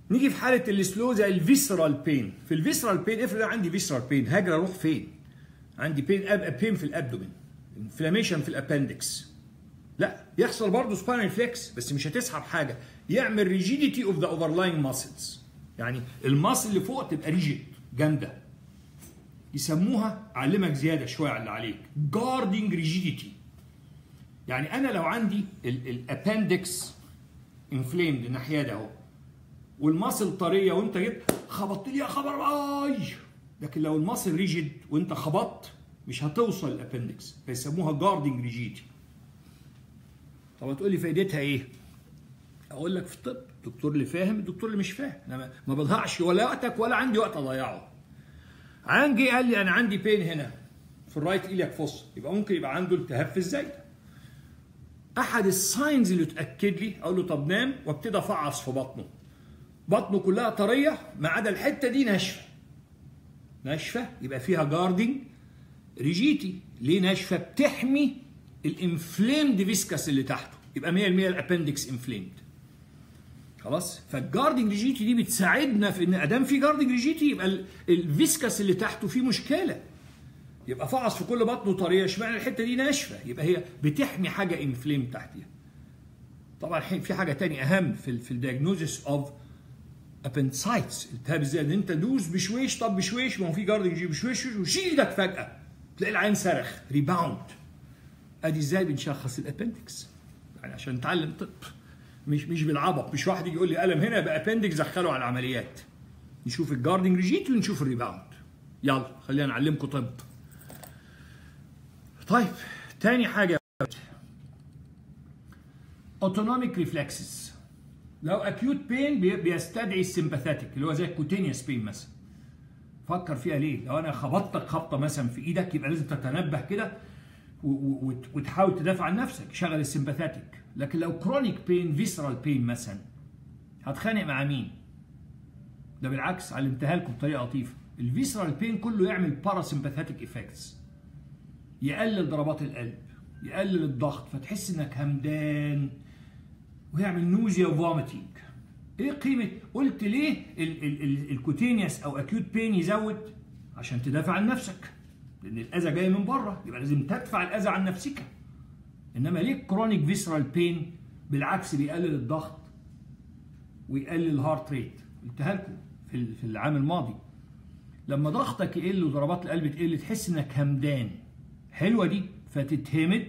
نيجي في حاله السلو زي الفيسرال بين في الفيسرال بين افرض انا عندي فيسرال بين هاجر اروح فين عندي بين ابقى بين في الابدومين انفلاميشن في الابندكس لا يحصل برضه سباينال فليكس بس مش هتسحب حاجه يعمل ريجيديتي اوف ذا اوفرلاين ماسلز يعني الماسل اللي فوق تبقى ريجيد جامده يسموها اعلمك زياده شويه على اللي عليك جاردنج ريجيديتي يعني انا لو عندي الابندكس انفليمد الناحيه ده اهو والماسل طريه وانت جيت خبطت لي يا خبر اي لكن لو الماسل ريجيد وانت خبطت مش هتوصل الابندكس فيسموها جاردنج ريجيديتي طب هتقول لي فائدتها ايه؟ اقول لك في الطب الدكتور اللي فاهم الدكتور اللي مش فاهم انا ما بضيعش ولا وقتك ولا عندي وقت اضيعه عن جه قال لي انا عندي بين هنا في الرايت ايلياك فوس يبقى ممكن يبقى عنده التهاب في الزايده احد الساينز اللي تاكد لي اقول له طب نام وابتدي افعص في بطنه بطنه كلها طريه ما عدا الحته دي ناشفه ناشفه يبقى فيها جاردنج ريجيتي ليه ناشفه بتحمي الانفليمد فيسكس اللي تحته يبقى 100% الابندكس انفليمد خلاص فالجاردنج ريجيتي دي بتساعدنا في ان ادام في جاردنج ريجيتي يبقى الفيسكس اللي تحته فيه مشكله يبقى فعص في كل بطنه طريه اشمعنى الحته دي ناشفه يبقى هي بتحمي حاجه انفليم تحتيها طبعا الحين في حاجه تانية اهم في في الدياجنوزس اوف ابنسايتس التهاب الزايد انت دوس بشويش طب بشويش ما هو في جاردنج ريجيتي بشويش وشيل ايدك فجاه تلاقي العين صرخ ريباوند ادي ازاي بنشخص الابندكس يعني عشان نتعلم طب مش مش بالعبط مش واحد يجي يقول لي الم هنا يبقى ابندكس دخله على العمليات نشوف الجاردنج ريجيت ونشوف الريباوند يلا خلينا نعلمكم طب طيب تاني حاجه اوتونوميك ريفلكسز لو اكيوت بين بيستدعي السمباثيتك اللي هو زي الكوتينيوس بين مثلا فكر فيها ليه لو انا خبطتك خبطه مثلا في ايدك يبقى لازم تتنبه كده وتحاول تدافع عن نفسك شغل السمباثيتك لكن لو كرونيك بين فيسرال بين مثلا هتخانق مع مين ده بالعكس علمتها لكم بطريقه لطيفه الفيسرال بين كله يعمل باراسمباثيتك افكتس يقلل ضربات القلب يقلل الضغط فتحس انك همدان ويعمل نوزيا وفوميتنج ايه قيمه قلت ليه الكوتينيوس او اكيوت بين يزود عشان تدافع عن نفسك لان الاذى جاي من بره يبقى لازم تدفع الاذى عن نفسك انما ليه كرونيك فيسرال بين بالعكس بيقلل الضغط ويقلل الهارت ريت قلتها لكم في في العام الماضي لما ضغطك يقل وضربات القلب تقل تحس انك همدان حلوه دي فتتهمد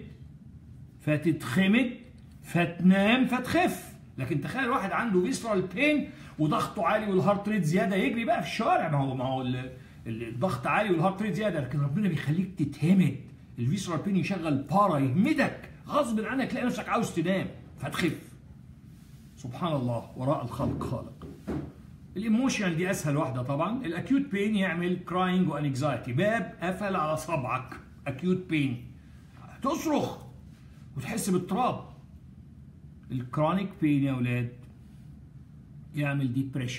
فتتخمد فتنام فتخف لكن تخيل واحد عنده فيسرال بين وضغطه عالي والهارت ريت زياده يجري بقى في الشوارع ما هو ما هو الضغط عالي والهارت ريت زياده لكن ربنا بيخليك تتهمد الفيسرال بين يشغل بارا يهمدك غصب عنك تلاقي نفسك عاوز تنام فتخف سبحان الله وراء الخلق خالق الايموشنال دي اسهل واحده طبعا الاكيوت بين يعمل كراينج وانكزايتي باب قفل على صبعك اكيوت بين تصرخ وتحس باضطراب الكرونيك بين يا اولاد يعمل ديبريشن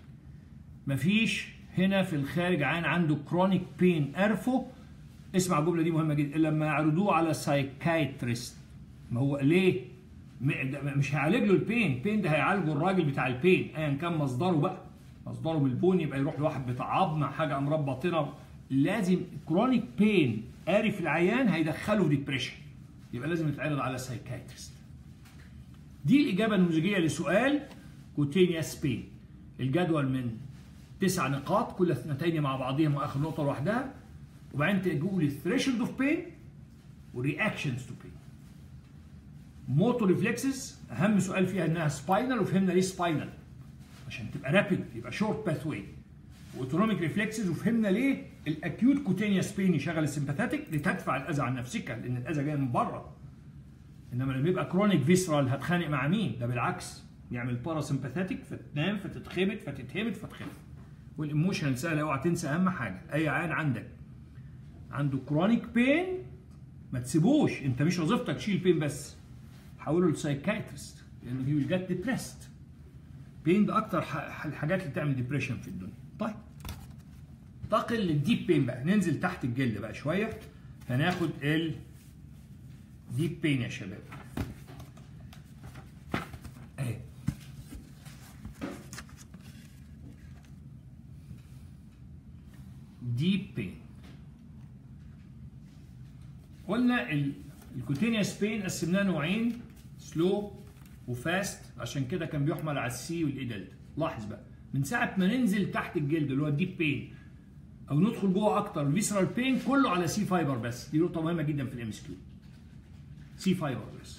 مفيش هنا في الخارج عين عنده كرونيك بين قرفه اسمع الجمله دي مهمه جدا لما يعرضوه على سايكايتريست ما هو ليه مش هيعالج له البين البين ده هيعالجه الراجل بتاع البين ايا كان مصدره بقى مصدره من البون يبقى يروح لواحد بتاع عظم حاجه امراض باطنه لازم كرونيك بين قاري في العيان هيدخله ديبريشن يبقى لازم يتعرض على سايكايتريست دي الاجابه النموذجيه لسؤال كوتينيوس بين الجدول من تسع نقاط كل اثنتين مع بعضهم واخر نقطه لوحدها وبعدين تقول الثريشولد اوف بين والرياكشنز تو بين موتور ريفلكسز اهم سؤال فيها انها سباينال وفهمنا ليه سباينال عشان تبقى رابيد يبقى شورت باث واي واوتونوميك ريفلكسز وفهمنا ليه الاكيوت كوتينيوس بين يشغل السمباثيتك لتدفع الاذى عن نفسك لان الاذى جاي من بره انما لما يبقى كرونيك فيسرال هتخانق مع مين ده بالعكس يعمل باراسمباثيتك فتنام فتتخمد فتتهمد فتخف والايموشنال سهله اوعى تنسى اهم حاجه اي عيان عندك عنده كرونيك بين ما تسيبوش انت مش وظيفتك تشيل بين بس حوله لسايكايترست لانه هي جت ديبريست بين ده اكتر الحاجات اللي بتعمل ديبريشن في الدنيا طيب انتقل للديب بين بقى ننزل تحت الجلد بقى شويه هناخد ال ديب بين يا شباب اهي قلنا الكوتينيوس بين قسمناه نوعين سلو وفاست عشان كده كان بيحمل على السي والاي دلتا لاحظ بقى من ساعه ما ننزل تحت الجلد اللي هو الديب بين او ندخل جوه اكتر الفيسرال بين كله على سي فايبر بس دي نقطه مهمه جدا في الام اس كيو سي فايبر بس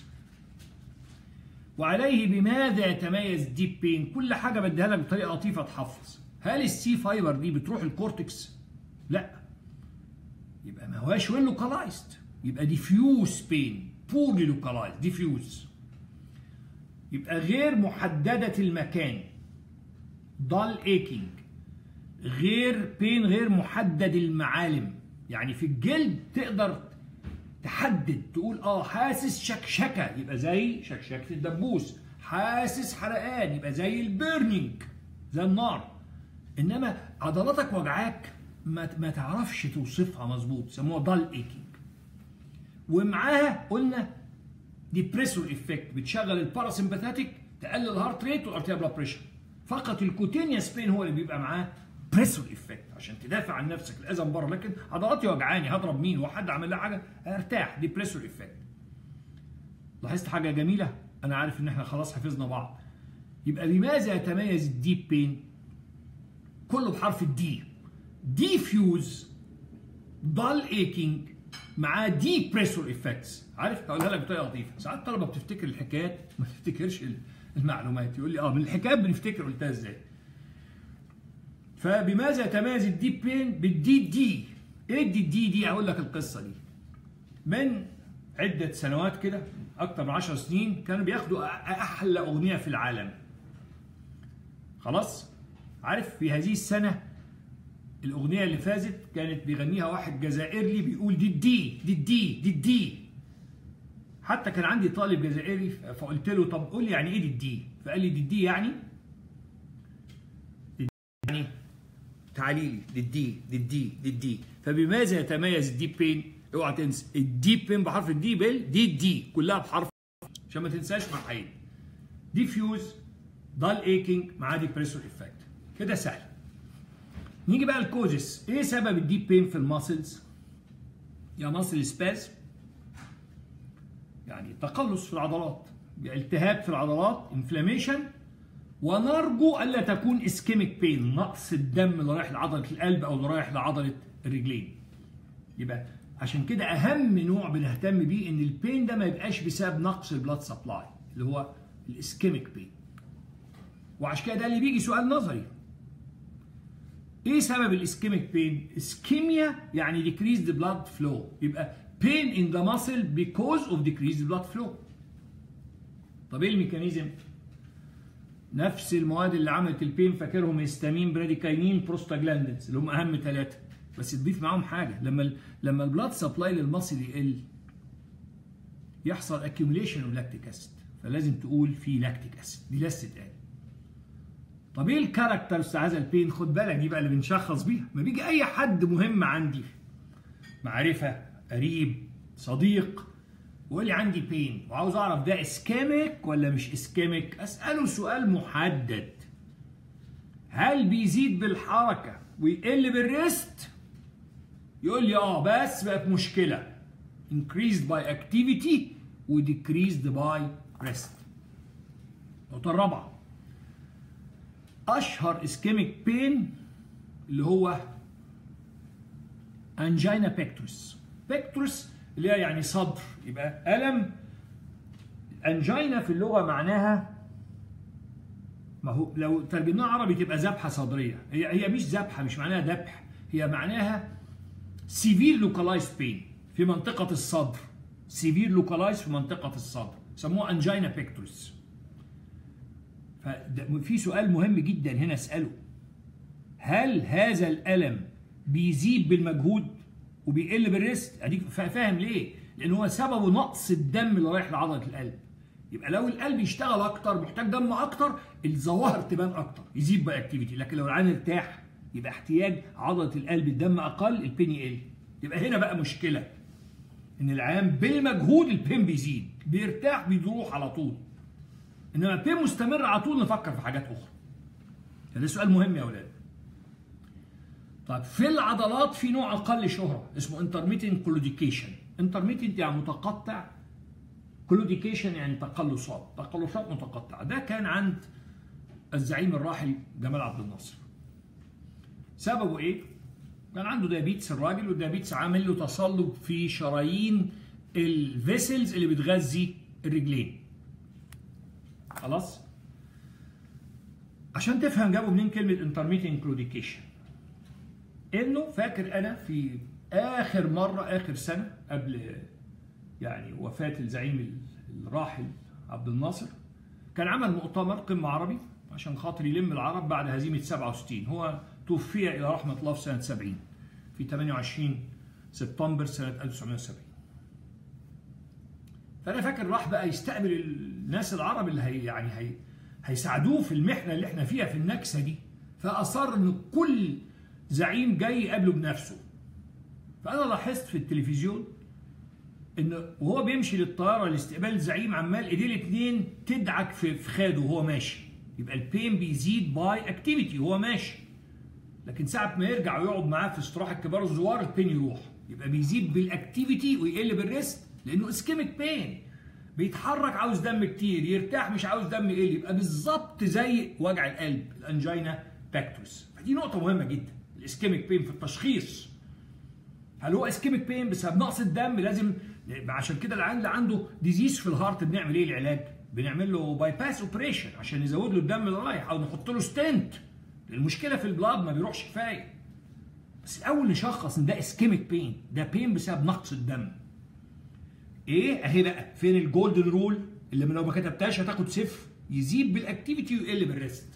وعليه بماذا يتميز الديب بين كل حاجه بديها لك بطريقه لطيفه تحفظ هل السي فايبر دي بتروح الكورتكس لا يبقى ما هواش ويل لوكالايزد يبقى ديفيوز بين بورلي لوكالايزد ديفيوز يبقى غير محدده المكان ضل ايكينج غير بين غير محدد المعالم يعني في الجلد تقدر تحدد تقول اه حاسس شكشكه يبقى زي شكشكه الدبوس حاسس حرقان يبقى زي البيرنينج زي النار انما عضلاتك وجعاك ما ما تعرفش توصفها مظبوط سموها ضل ايكينج ومعاها قلنا ديبريسور افكت بتشغل الباراسمباثيك تقلل الهارت ريت والارتيال بلاد بريشر فقط الكوتينيوس بين هو اللي بيبقى معاه بريسور افكت عشان تدافع عن نفسك الاذى من بره لكن عضلاتي وجعاني هضرب مين وحد عمل لها حاجه ارتاح دي بريسور افكت لاحظت حاجه جميله انا عارف ان احنا خلاص حفظنا بعض يبقى بماذا يتميز الديب بين كله بحرف الدي ديفيوز ضل ايكينج مع دي بريسور افكتس عارف هقولها لك بطريقه لطيفه ساعات الطلبه بتفتكر الحكايات ما تفتكرش المعلومات يقول لي اه من الحكايات بنفتكر قلتها ازاي فبماذا يتميز الديب بين بالدي دي ايه الدي دي دي اقول لك القصه دي من عده سنوات كده اكتر من 10 سنين كانوا بياخدوا احلى اغنيه في العالم خلاص عارف في هذه السنه الاغنيه اللي فازت كانت بيغنيها واحد جزائري بيقول دي دي دي دي دي دي حتى كان عندي طالب جزائري فقلت له طب قول لي يعني ايه دي دي فقال لي دي دي يعني يعني تعالي لي دي دي دي دي دي دي فبماذا يتميز الديب بين اوعى تنسى الديب بين بحرف الدي بال دي دي كلها بحرف عشان ما تنساش مع حين ديفيوز ضل ايكينج مع ديبريسور افكت كده سهل نيجي بقى الكوزس ايه سبب الديب بين في الماسلز يا ماسل سباز يعني تقلص في العضلات التهاب في العضلات انفلاميشن ونرجو الا تكون اسكيميك بين نقص الدم اللي رايح لعضله القلب او اللي رايح لعضله الرجلين يبقى عشان كده اهم نوع بنهتم بيه ان البين ده ما يبقاش بسبب نقص البلاد سبلاي اللي هو الاسكيميك بين وعشان كده ده اللي بيجي سؤال نظري ايه سبب الاسكيميك بين اسكيميا يعني decreased blood flow يبقى pain in the muscle because of decreased blood flow طب ايه الميكانيزم نفس المواد اللي عملت البين فاكرهم هيستامين براديكاينين بروستاجلاندنز اللي هم اهم ثلاثه بس تضيف معاهم حاجه لما ال لما البلاد سبلاي للمصل يقل يحصل اكيوميليشن اوف لاكتيك اسيد فلازم تقول في لاكتيك اسيد دي لسه اتقال طب ايه الكاركتر بتاع هذا البين خد بالك دي بقى اللي بنشخص بيها ما بيجي اي حد مهم عندي معرفه قريب صديق ويقول لي عندي بين وعاوز اعرف ده اسكاميك ولا مش اسكاميك اساله سؤال محدد هل بيزيد بالحركه ويقل بالريست يقول لي اه بس بقت مشكله increased by activity و decreased by rest النقطه الرابعه اشهر اسكيميك بين اللي هو انجينا بيكتورس بيكتورس اللي هي يعني صدر يبقى الم انجينا في اللغه معناها ما هو لو ترجمناها عربي تبقى ذبحه صدريه هي هي مش ذبحه مش معناها ذبح هي معناها سيفير لوكالايزد بين في منطقه الصدر سيفير لوكالايزد في منطقه الصدر سموها انجينا بيكتورس ففي سؤال مهم جدا هنا اساله هل هذا الالم بيزيد بالمجهود وبيقل بالريست اديك فاهم ليه لان هو سببه نقص الدم اللي رايح لعضله القلب يبقى لو القلب يشتغل اكتر محتاج دم اكتر الظواهر تبان اكتر يزيد بقى اكتيفيتي لكن لو العين ارتاح يبقى احتياج عضله القلب الدم اقل البين يقل يبقى هنا بقى مشكله ان العيان بالمجهود البين بيزيد بيرتاح بيروح على طول انما البين مستمر على طول نفكر في حاجات اخرى ده سؤال مهم يا اولاد طيب في العضلات في نوع اقل شهره اسمه انترميتنت كلوديكيشن انترميتنت يعني متقطع كلوديكيشن يعني تقلصات تقلصات متقطعه ده كان عند الزعيم الراحل جمال عبد الناصر سببه ايه كان عنده ديابيتس الراجل والديابيتس عامل له تصلب في شرايين الفيسلز اللي بتغذي الرجلين خلاص عشان تفهم جابوا منين كلمه انترميتنت كلوديكيشن انه فاكر انا في اخر مره اخر سنه قبل يعني وفاه الزعيم الراحل عبد الناصر كان عمل مؤتمر قمه عربي عشان خاطر يلم العرب بعد هزيمه 67 هو توفي الى رحمه الله في سنه 70 في 28 سبتمبر سنه 1970 فانا فاكر راح بقى يستقبل الناس العرب اللي هي يعني هي هيساعدوه في المحنه اللي احنا فيها في النكسه دي فاصر ان كل زعيم جاي يقابله بنفسه فانا لاحظت في التلفزيون ان وهو بيمشي للطياره لاستقبال الزعيم عمال ايديه الاثنين تدعك في خاده وهو ماشي يبقى البين بيزيد باي اكتيفيتي وهو ماشي لكن ساعه ما يرجع ويقعد معاه في استراحه كبار الزوار البين يروح يبقى بيزيد بالاكتيفيتي ويقل بالريست لانه اسكيميك بين بيتحرك عاوز دم كتير يرتاح مش عاوز دم يقل يبقى بالظبط زي وجع القلب الانجينا باكتوس فدي نقطه مهمه جدا الاسكيميك بين في التشخيص هل هو اسكيميك بين بسبب نقص الدم لازم عشان كده العيان اللي عنده ديزيز في الهارت بنعمل ايه العلاج؟ بنعمل له باي باس اوبريشن عشان نزود له الدم اللي رايح او نحط له ستنت المشكله في البلاد ما بيروحش كفايه بس الاول نشخص ان ده اسكيميك بين ده بين بسبب نقص الدم ايه اهي بقى فين الجولدن رول اللي لو ما كتبتهاش هتاخد صفر يزيد بالاكتيفيتي ويقل بالريست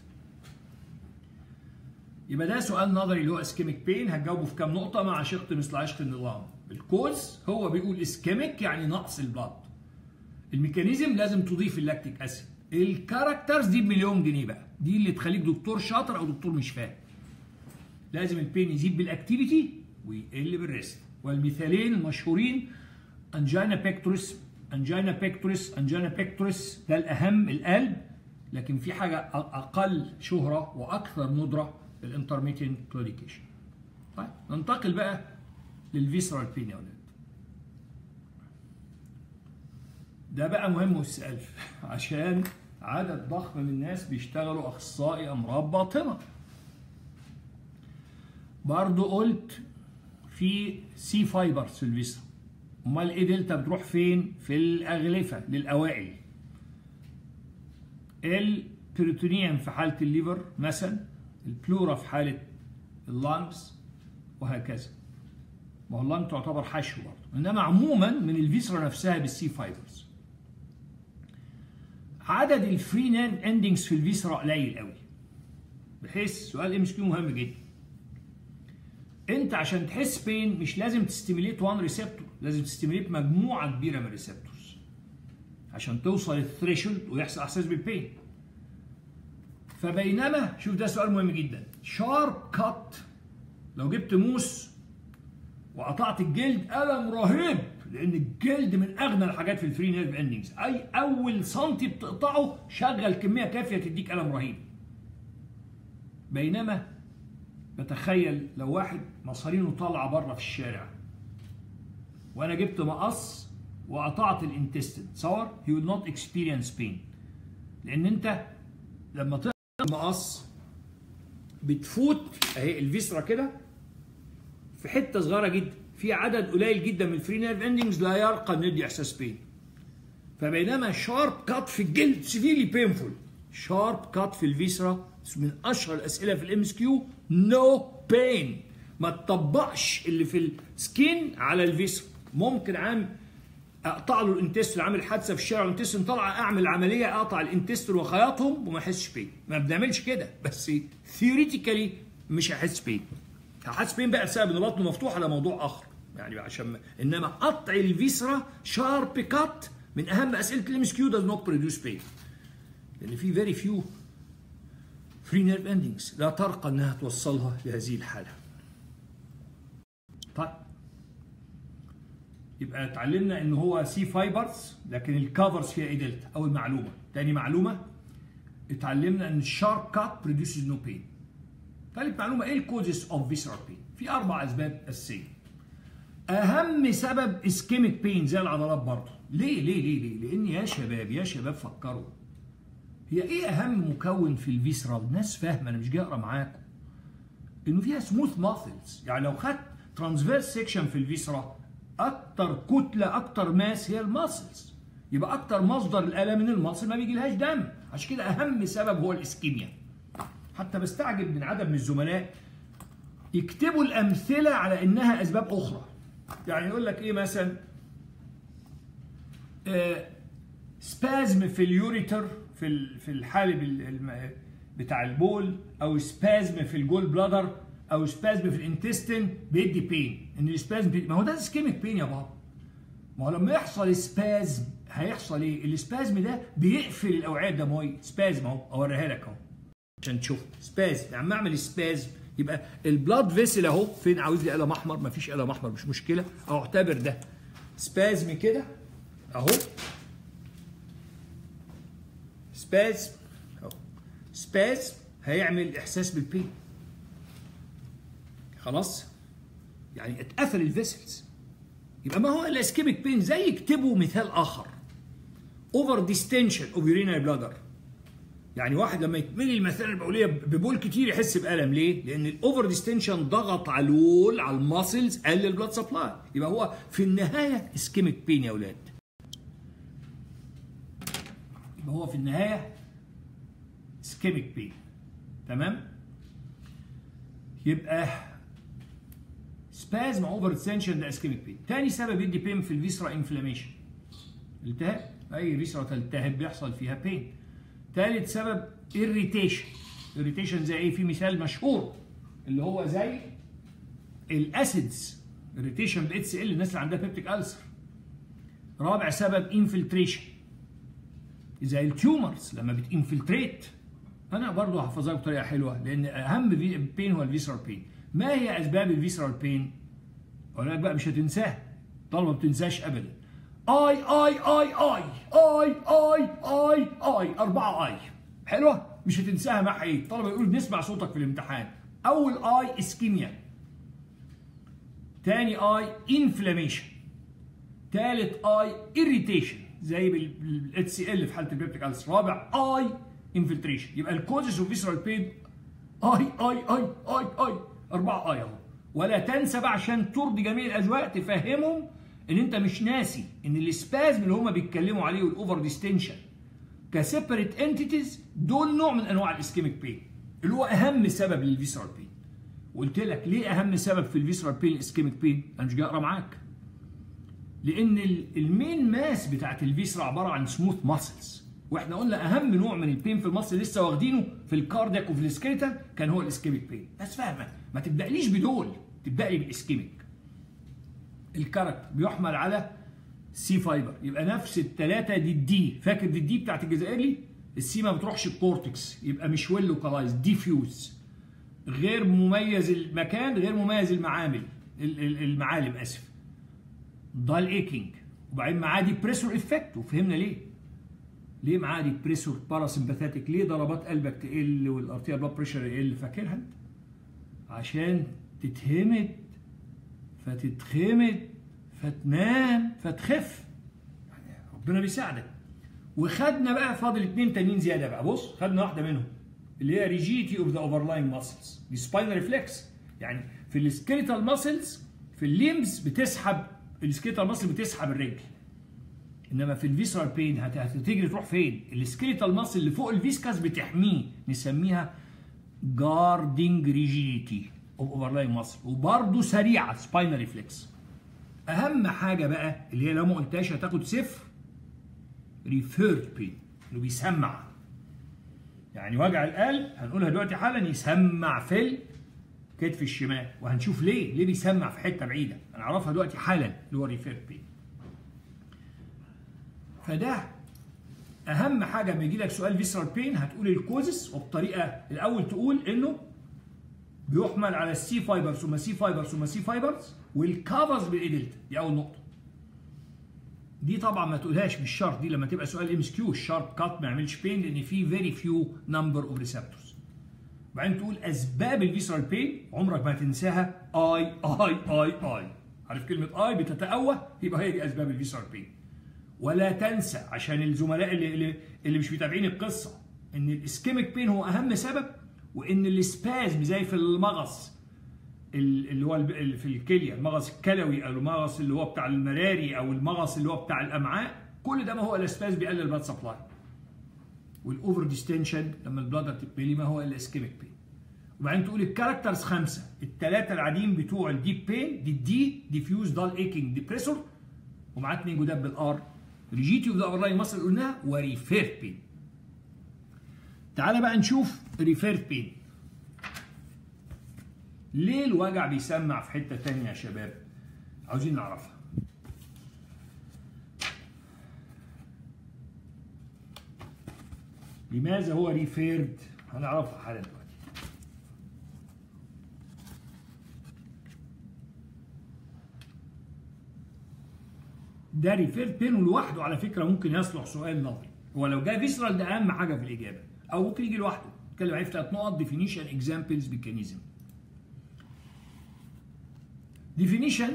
يبقى ده سؤال نظري اللي هو اسكيميك بين هتجاوبه في كام نقطه مع شق مثل عشق النظام الكوز هو بيقول اسكيميك يعني نقص البلاد الميكانيزم لازم تضيف اللاكتيك اسيد الكاركترز دي بمليون جنيه بقى دي اللي تخليك دكتور شاطر او دكتور مش فاهم لازم البين يزيد بالاكتيفيتي ويقل بالريست والمثالين المشهورين انجينا بيكتوريس انجينا بيكتوريس انجينا بيكتوريس ده الاهم القلب لكن في حاجه اقل شهره واكثر ندره الانترميتنت كلوديكيشن طيب ننتقل بقى للفيسرال بين يا اولاد ده بقى مهم والسؤال عشان عدد ضخم من الناس بيشتغلوا اخصائي امراض باطنه برضو قلت في سي فايبرز في الفيسرا امال ايه دلتا بتروح فين في الاغلفه للاوائل البريتونيوم في حاله الليفر مثلا البلورا في حاله اللانجز وهكذا ما هو اللانج تعتبر حشو برضه انما عموما من الفيسرا نفسها بالسي فايبرز عدد الفري نان اندنجز في الفيسرا قليل قوي بحيث سؤال ام اس كيو مهم جدا انت عشان تحس بين مش لازم تستيميليت وان ريسبتور لازم تستيميليت مجموعه كبيره من الريسبتورز عشان توصل الثريشولد ويحصل احساس بالبين فبينما شوف ده سؤال مهم جدا شارب كات لو جبت موس وقطعت الجلد الم رهيب لان الجلد من اغنى الحاجات في الفري نيرف اندنجز اي اول سنتي بتقطعه شغل كميه كافيه تديك الم رهيب بينما بتخيل لو واحد مصارينه طالعه بره في الشارع وانا جبت مقص وقطعت الانتستين تصور he will not experience pain لان انت لما تقطع المقص بتفوت اهي الفيسرا كده في حته صغيره جدا في عدد قليل جدا من الفري نيرف اندنجز لا يرقى ان يدي احساس بين فبينما شارب كات في الجلد سيفيرلي بينفول شارب كات في الفيسرا من اشهر الاسئله في الام اس كيو نو بين ما تطبقش اللي في السكين على الفيسرا ممكن عام اقطع له الانتستر عامل حادثه في الشارع والانتستر طالعه اعمل عمليه اقطع الانتستر واخيطهم وما احسش بين ما بنعملش كده بس ثيوريتيكالي مش هحس بين هحس بين بقى بسبب ان بطنه مفتوحه ده موضوع اخر يعني عشان ما. انما قطع الفيسرا شارب كات من اهم اسئله الام اس كيو does not produce pain لان في فيري فيو فري نيرف اندنجز لا ترقى انها توصلها لهذه الحاله طيب يبقى اتعلمنا ان هو سي فايبرز لكن الكفرز فيها ايه دلتا اول معلومه تاني معلومه اتعلمنا ان الشارب كات بروديوسز نو بين ثالث معلومه ايه الكوزز اوف فيسرال بين في اربع اسباب اساسيه اهم سبب اسكيميك بين زي العضلات برضه ليه ليه ليه ليه لان يا شباب يا شباب فكروا هي ايه اهم مكون في الفيسرال ناس فاهمه انا مش جاي اقرا معاكم انه فيها سموث ماسلز يعني لو خدت ترانسفيرس سيكشن في الفيسرا اكتر كتله اكتر ماس هي الماسلز يبقى اكتر مصدر الالم من الماسل ما بيجيلهاش دم عشان كده اهم سبب هو الاسكيميا حتى بستعجب من عدد من الزملاء يكتبوا الامثله على انها اسباب اخرى يعني يقول لك ايه مثلا آه سبازم في اليوريتر في في الحالب بتاع البول او سبازم في الجول بلادر او سبازم في الانتستين بيدي بين ان السبازم ما هو ده اسكيميك بين يا بابا ما هو لما يحصل سبازم هيحصل ايه السبازم ده بيقفل الاوعيه الدمويه سبازم اهو اوريها لك اهو عشان تشوف سبازم يعني لما اعمل سبازم يبقى البلاد فيسل اهو فين عاوز لي قلم احمر مفيش قلم احمر مش مشكله اهو اعتبر ده سبازم كده اهو سبازم اهو سبازم هيعمل احساس بالبين خلاص يعني اتقفل الفيسلز يبقى ما هو الاسكيميك بين زي اكتبوا مثال اخر اوفر ديستنشن اوف يورينري بلادر يعني واحد لما يتملي المثانه البوليه ببول كتير يحس بالم ليه؟ لان الاوفر ديستنشن ضغط على الوول على الماسلز قلل البلاد سبلاي يبقى هو في النهايه اسكيميك بين يا اولاد يبقى هو في النهايه اسكيميك بين تمام؟ يبقى سبازم اوفر ديستنشن ده اسكيميك بين تاني سبب يدي بين في الفيسرا انفلاميشن التهاب اي فيسرا تلتهب بيحصل فيها بين ثالث سبب irritation irritation زي ايه في مثال مشهور اللي هو زي الاسيدز irritation ب HCl الناس اللي عندها بيبتيك ألسر رابع سبب infiltration زي التيومرز لما بتنفلتريت انا برضو هحفظها بطريقه حلوه لان اهم بين هو الفيسرال بين ما هي اسباب الفيسرال بين اقول لك بقى مش هتنساها طالما ما بتنساش ابدا اي اي اي اي اي اي اي اي أربعة اي حلوة مش هتنساها مع ايه الطلبة يقول نسمع صوتك في الامتحان أول اي اسكيميا تاني اي انفلاميشن تالت اي اريتيشن زي بالاتش سي ال في حالة البيبتيك ألسر رابع اي انفلتريشن يبقى الكوزز اوف فيسرال بين اي اي اي اي اي أربعة اي اهو ولا تنسى بقى عشان ترضي جميع الأذواق تفهمهم ان انت مش ناسي ان السبازم اللي هما بيتكلموا عليه والاوفر ديستنشن كسيبريت انتيتيز دول نوع من انواع الاسكيميك بين اللي هو اهم سبب للفيسرال بين وقلت لك ليه اهم سبب في الفيسرال بين الاسكيميك بين انا مش جاي اقرا معاك لان المين ماس بتاعت الفيسرا عباره عن سموث ماسلز واحنا قلنا اهم نوع من البين في المصل لسه واخدينه في الكاردياك وفي السكيلتال كان هو الاسكيميك بين بس فاهمه ما تبداليش بدول تبدا لي بالاسكيميك الكاركتر بيحمل على سي فايبر يبقى نفس الثلاثه دي الدي فاكر دي الدي بتاعت الجزائري السي ما بتروحش الكورتكس يبقى مش ويل لوكالايز ديفيوز غير مميز المكان غير مميز المعامل المعالم اسف ضال ايكينج وبعدين معاه ديبريسور افكت وفهمنا ليه ليه معاه ديبريسور باراسمباثيك ليه ضربات قلبك تقل والارتيا بلاد بريشر يقل فاكرها انت عشان تتهمد فتتخمد فتنام فتخف يعني ربنا بيساعدك وخدنا بقى فاضل اتنين تانيين زياده بقى بص خدنا واحده منهم اللي هي ريجيتي اوف ذا اوفرلاين ماسلز دي سباينال ريفلكس يعني في السكيليتال ماسلز في الليمز بتسحب السكيليتال ماسل بتسحب الرجل انما في الفيسرال بين هتجري تروح فين السكيليتال ماسل اللي فوق الفيسكاس بتحميه نسميها جاردنج ريجيتي اوف اوفرلاين ماسل وبرده سريعه سباينال ريفلكس اهم حاجه بقى اللي هي لو ما قلتهاش هتاخد صفر ريفيرد بين اللي بيسمع يعني وجع القلب هنقولها دلوقتي حالا يسمع في الكتف الشمال وهنشوف ليه ليه بيسمع في حته بعيده هنعرفها دلوقتي حالا اللي هو ريفيرد بين فده اهم حاجه لما يجي لك سؤال فيسرال بين هتقول الكوزس وبطريقه الاول تقول انه بيحمل على السي فايبرز ثم سي فايبرز ثم سي فايبرز والكافرز بالاي دلتا دي اول نقطه دي طبعا ما تقولهاش بالشرط دي لما تبقى سؤال ام اس كيو الشارب كات ما يعملش بين لان في فيري فيو نمبر اوف ريسبتورز بعدين تقول اسباب الفيسرال بين عمرك ما هتنساها اي اي اي اي عارف كلمه اي بتتقوى يبقى هي دي اسباب الفيسرال بين ولا تنسى عشان الزملاء اللي اللي, اللي مش متابعين القصه ان الاسكيميك بين هو اهم سبب وان السبازم زي في المغص اللي هو في الكليه المغص الكلوي او المغص اللي هو بتاع المراري او المغص اللي هو بتاع الامعاء كل ده ما هو الاسباز بيقلل البلاد سبلاي والاوفر ديستنشن لما البلادر تتملي ما هو الاسكيميك بين وبعدين تقول الكاركترز خمسه الثلاثه العاديين بتوع الديب بين دي الدي ديفيوز دال ايكينج ديبريسور ومعاه اثنين جداد بالار ريجيتي اوف ذا اورلاين مصر قلناها وريفيرت بين تعالى بقى نشوف ريفيرت بين ليه الوجع بيسمع في حته ثانيه يا شباب عاوزين نعرفها لماذا هو ريفيرد هنعرفها حالا دلوقتي ده ريفيرد بين لوحده على فكره ممكن يصلح سؤال نظري هو لو جه فيسرال ده اهم حاجه في الاجابه او ممكن يجي لوحده نتكلم عليه في ثلاث نقط ديفينيشن اكزامبلز ميكانيزم ديفينيشن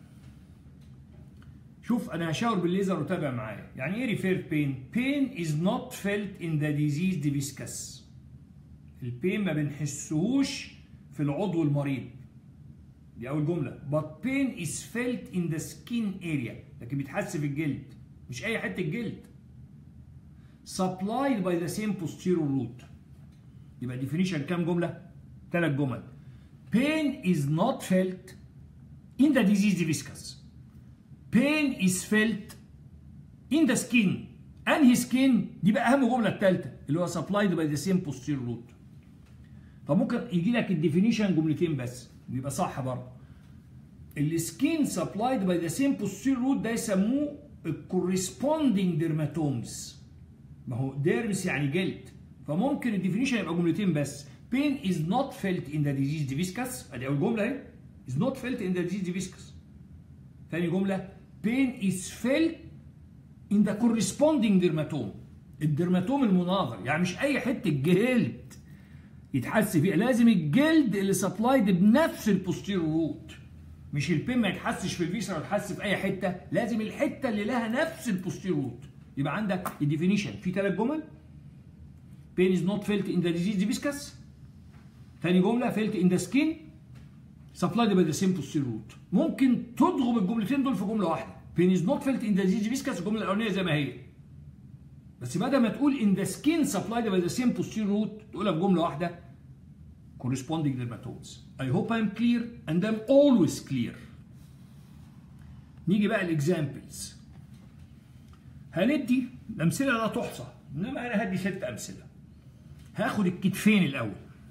شوف انا هشاور بالليزر وتابع معايا يعني ايه ريفيرد بين بين از نوت فيلت ان ذا ديزيز ديفيسكس البين ما بنحسهوش في العضو المريض دي اول جمله but pain is felt in the skin area لكن بيتحس في الجلد مش اي حته جلد supplied by the same posterior root يبقى definition كام جمله ثلاث جمل pain is not felt in the disease discuss pain is felt in the skin انهي سكين دي بقى اهم جمله الثالثه اللي هو supplied by the same posterior root فممكن يجي لك الديفينيشن جملتين بس بيبقى صح برضه السكين سبلايد باي ذا سيم posterior روت ده يسموه الكورسبوندينج ديرماتومز ما هو ديرمس يعني جلد فممكن الديفينيشن يبقى جملتين بس pain is not felt in the disease discus ادي اول جمله اهي is not felt in the disease discus ثاني جمله pain is felt in the corresponding dermatome الدرماتوم المناظر يعني مش اي حته جلد يتحس فيها لازم الجلد اللي سبلايد بنفس البوستيرو روت مش البين ما يتحسش في الفيسرا يتحس في اي حته لازم الحته اللي لها نفس البوستيرو روت يبقى عندك الديفينيشن في ثلاث جمل pain is not felt in the disease discus ثاني جمله felt in the skin supplied by the same posterior root ممكن تضغم الجملتين دول في جمله واحده pain is not felt in the disease discus الجمله الاولانيه زي ما هي بس بدل ما تقول in the skin supplied by the same posterior root تقولها في جمله واحده corresponding dermatomes I hope I'm clear and I'm always clear نيجي بقى الاكزامبلز هندي الامثله لا تحصى انما انا هدي ست امثله هاخد الكتفين الاول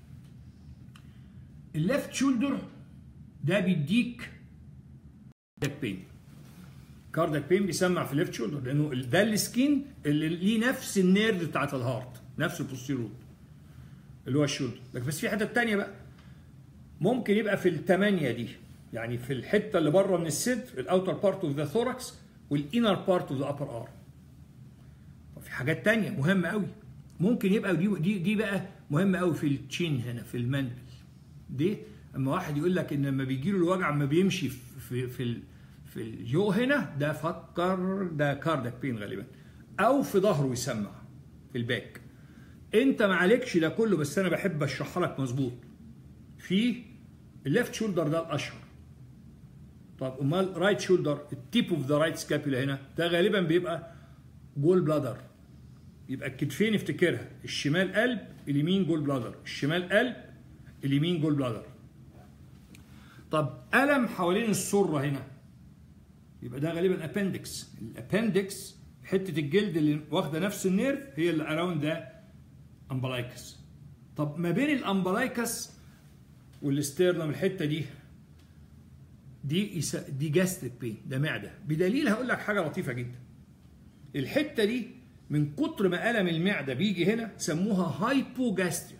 الليفت شولدر ده بيديك كاردياك بين كاردياك بين بيسمع في الليفت شولدر لانه ده السكين اللي ليه نفس النيرف بتاعت الهارت نفس البوستيرود اللي هو الشولدر لكن بس في حته تانية بقى ممكن يبقى في الثمانيه دي يعني في الحته اللي بره من الصدر الاوتر بارت اوف ذا ثوركس والانر بارت اوف ذا ابر ار في حاجات تانية مهمه قوي ممكن يبقى دي دي دي بقى مهمه قوي في التشين هنا في المندل دي اما واحد يقول لك ان لما بيجي له الوجع اما بيمشي في في في, في اليو هنا ده فكر ده كاردك بين غالبا او في ظهره يسمع في الباك انت ما عليكش ده كله بس انا بحب اشرحها لك مظبوط في الليفت شولدر ده الاشهر طب امال رايت شولدر التيب اوف ذا رايت سكابيولا هنا ده غالبا بيبقى جول بلادر يبقى الكتفين افتكرها الشمال قلب اليمين جول بلادر الشمال قلب اليمين جول بلادر طب ألم حوالين السرة هنا يبقى ده غالبا ابندكس الابندكس حتة الجلد اللي واخدة نفس النيرف هي اللي اراوند ده امبلايكس طب ما بين الامبلايكس والاستيرنم الحتة دي دي دي جاستريك بين ده معدة بدليل هقول لك حاجة لطيفة جدا الحتة دي من كتر ما ألم المعدة بيجي هنا سموها هايبوجاستريا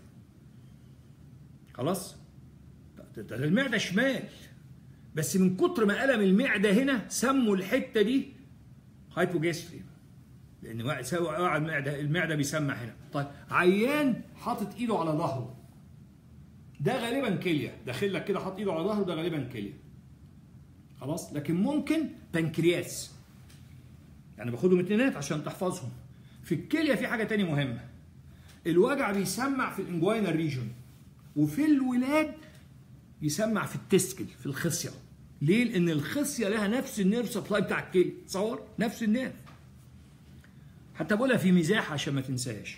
خلاص ده المعده شمال بس من كتر ما الم المعده هنا سموا الحته دي هايبوجاستريا لان وقع المعده المعده بيسمع هنا طيب عيان حاطط ايده على ظهره ده غالبا كليه داخل لك كده حاطط ايده على ظهره ده غالبا كليه خلاص لكن ممكن بنكرياس يعني باخدهم اتنينات عشان تحفظهم في الكليه في حاجه تاني مهمه الوجع بيسمع في الانجوينال ريجون وفي الولاد يسمع في التسكل في الخصيه ليه؟ لان الخصيه لها نفس النيرف سبلاي بتاع الكلى تصور نفس النيرف حتى بقولها في مزاح عشان ما تنساش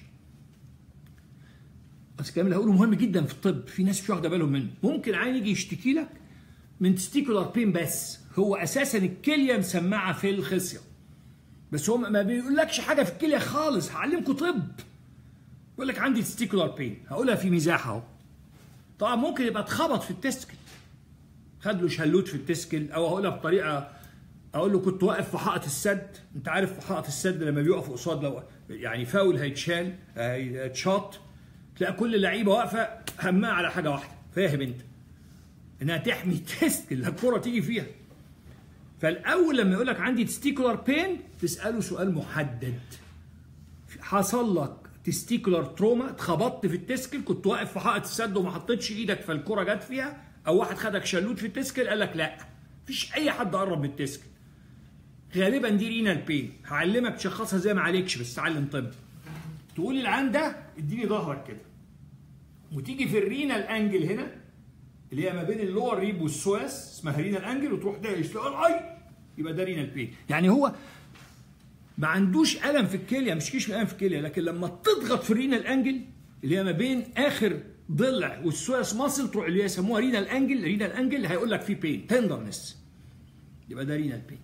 بس الكلام اللي هقوله مهم جدا في الطب في ناس مش واخده بالهم منه ممكن عين يجي يشتكي لك من تستيكولار بين بس هو اساسا الكليه مسمعه في الخصيه بس هو ما بيقولكش حاجه في الكليه خالص هعلمكم طب يقول لك عندي تستيكولار بين هقولها في مزاح اهو طبعا ممكن يبقى اتخبط في التسكل خد له شلوت في التسكل او هقولها بطريقه اقول له كنت واقف في حائط السد انت عارف في حائط السد لما بيقفوا قصاد لو يعني فاول هيتشال هيتشاط تلاقي كل اللعيبه واقفه همها على حاجه واحده فاهم انت انها تحمي التسكل الكره تيجي فيها فالاول لما يقول لك عندي تستيكولار بين تساله سؤال محدد حصل لك تستيكولار تروما اتخبطت في التسكل كنت واقف في حائط السد وما حطيتش ايدك فالكره جت فيها او واحد خدك شلوت في التسكل قال لك لا مفيش اي حد قرب من التسكل غالبا دي رينال بين هعلمك تشخصها زي ما عليكش بس تعلم طب تقول العين ده اديني ظهرك كده وتيجي في الرينال انجل هنا اللي هي ما بين اللور ريب والسويس اسمها رينال انجل وتروح دايش تقول اي يبقى ده رينال بين يعني هو ما عندوش الم في الكليه مش كيش الم في الكليه لكن لما تضغط في الرينال انجل اللي هي ما بين اخر ضلع والسويس ماسل تروح اللي هي يسموها رينال انجل رينال انجل هيقول لك في بين تندرنس يبقى ده رينال بين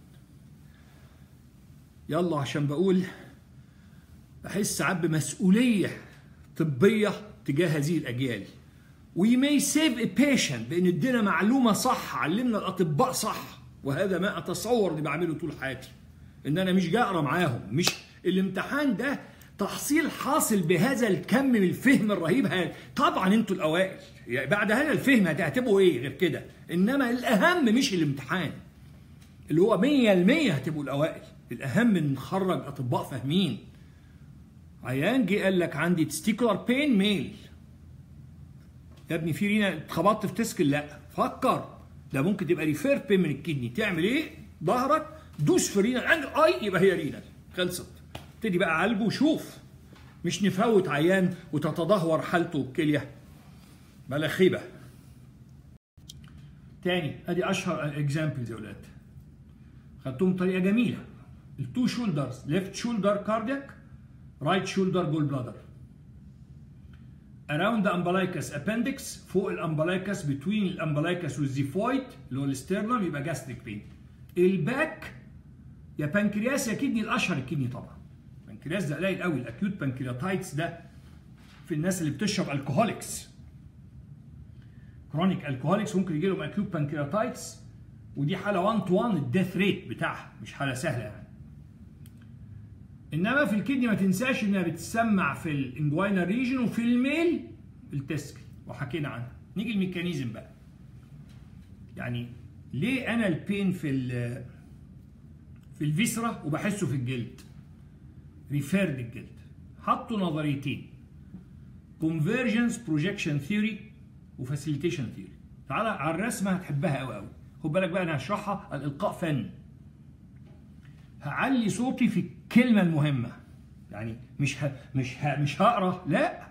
يلا عشان بقول بحس ساعات بمسؤوليه طبيه تجاه هذه الاجيال وي ماي سيف ا بيشنت بان ادينا معلومه صح علمنا الاطباء صح وهذا ما اتصور اللي بعمله طول حياتي ان انا مش جاي اقرا معاهم مش الامتحان ده تحصيل حاصل بهذا الكم من الفهم الرهيب هذا طبعا انتوا الاوائل يعني بعد هذا الفهم هتبقوا ايه غير كده انما الاهم مش الامتحان اللي هو 100% هتبقوا الاوائل الاهم ان نخرج اطباء فاهمين عيان جه قال لك عندي تستيكولار بين ميل يا ابني في رينا اتخبطت في تسكل لا فكر ده ممكن تبقى ريفير بين من الكدني تعمل ايه ظهرك دوس في رينال انجل اي يبقى هي رينال خلصت ابتدي بقى عالجه وشوف مش نفوت عيان وتتدهور حالته الكليه بلا خيبه تاني ادي اشهر اكزامبلز يا ولاد خدتهم بطريقه جميله التو شولدرز ليفت شولدر كاردياك رايت شولدر جول بلادر around the umbilicus appendix فوق الامبلايكس between الامبلايكس والزيفويد اللي هو الاسترنم يبقى جاستريك بين الباك يا بنكرياس يا كدني الاشهر الكدني طبعا البنكرياس ده قليل قوي الاكيوت بنكرياتايتس ده في الناس اللي بتشرب الكحوليكس كرونيك الكحوليكس ممكن يجي لهم اكيوت بنكرياتايتس ودي حاله 1 تو 1 الديث ريت بتاعها مش حاله سهله يعني انما في الكدني ما تنساش انها بتسمع في الانجوينال ريجن وفي الميل التسكل وحكينا عنها نيجي الميكانيزم بقى يعني ليه انا البين في ال في الفيسرا وبحسه في الجلد ريفيرد الجلد حطوا نظريتين كونفرجنس بروجكشن ثيوري وفاسيليتيشن ثيوري تعالى على الرسمه هتحبها قوي قوي خد بالك بقى انا هشرحها الالقاء فن هعلي صوتي في الكلمه المهمه يعني مش ه... مش ه... مش هقرا لا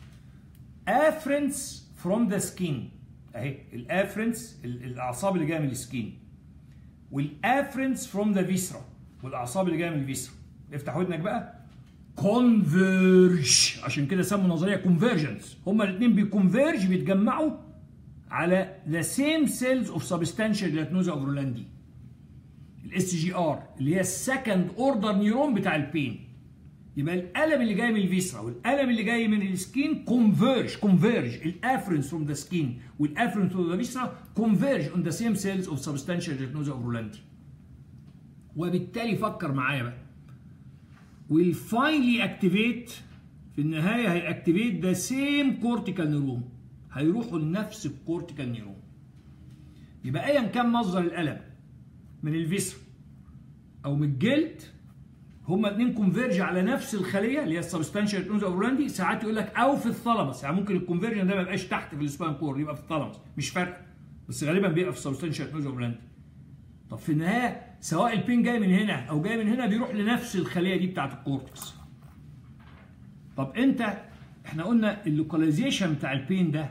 افرنس فروم ذا سكين اهي الافرنس الاعصاب اللي جايه من السكين والافرنس فروم ذا فيسرا والاعصاب اللي جايه من الفيسرا افتح ودنك بقى كونفيرج عشان كده سموا نظريه كونفيرجنس هما الاثنين بيكونفيرج بيتجمعوا على ذا سيم سيلز اوف سبستانشال جلاتنوزا اوفرولاندي الاس جي ار اللي هي السكند اوردر نيورون بتاع البين يبقى الالم اللي جاي من الفيسرا والالم اللي جاي من السكين كونفيرج كونفيرج الافرنس فروم ذا سكين والافرنس فروم ذا فيسرا كونفيرج اون ذا سيم سيلز اوف سبستانشال جلاتنوزا اوفرولاندي وبالتالي فكر معايا بقى will finally activate في النهاية هيأكتيفيت ذا سيم كورتيكال نيرون هيروحوا لنفس الكورتيكال نيرون يبقى ايا كان مصدر الألم من الفيسر أو من الجلد هما اتنين كونفيرج على نفس الخلية اللي هي السبستانشال نوز اوفراندي ساعات يقول لك أو في الثالاموس يعني ممكن الكونفيرجن ده ما يبقاش تحت في السبان كور يبقى في الثالاموس مش فارقة بس غالبا بيبقى في السبستانشال نوز اوفراندي طب في النهايه سواء البين جاي من هنا او جاي من هنا بيروح لنفس الخليه دي بتاعت الكورتكس طب انت احنا قلنا اللوكاليزيشن بتاع البين ده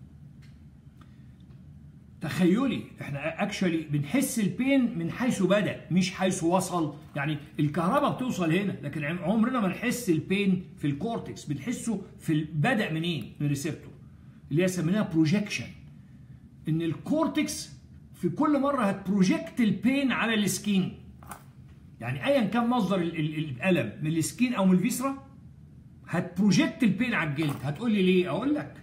تخيلي احنا اكشولي بنحس البين من حيث بدا مش حيث وصل يعني الكهرباء بتوصل هنا لكن عمرنا ما نحس البين في الكورتكس بنحسه في بدا منين من الريسبتور اللي هي سميناها بروجيكشن ان الكورتكس في كل مره هتبروجكت البين على السكين يعني ايا كان مصدر الالم من السكين او من الفيسرا هتبروجكت البين على الجلد هتقول لي ليه اقول لك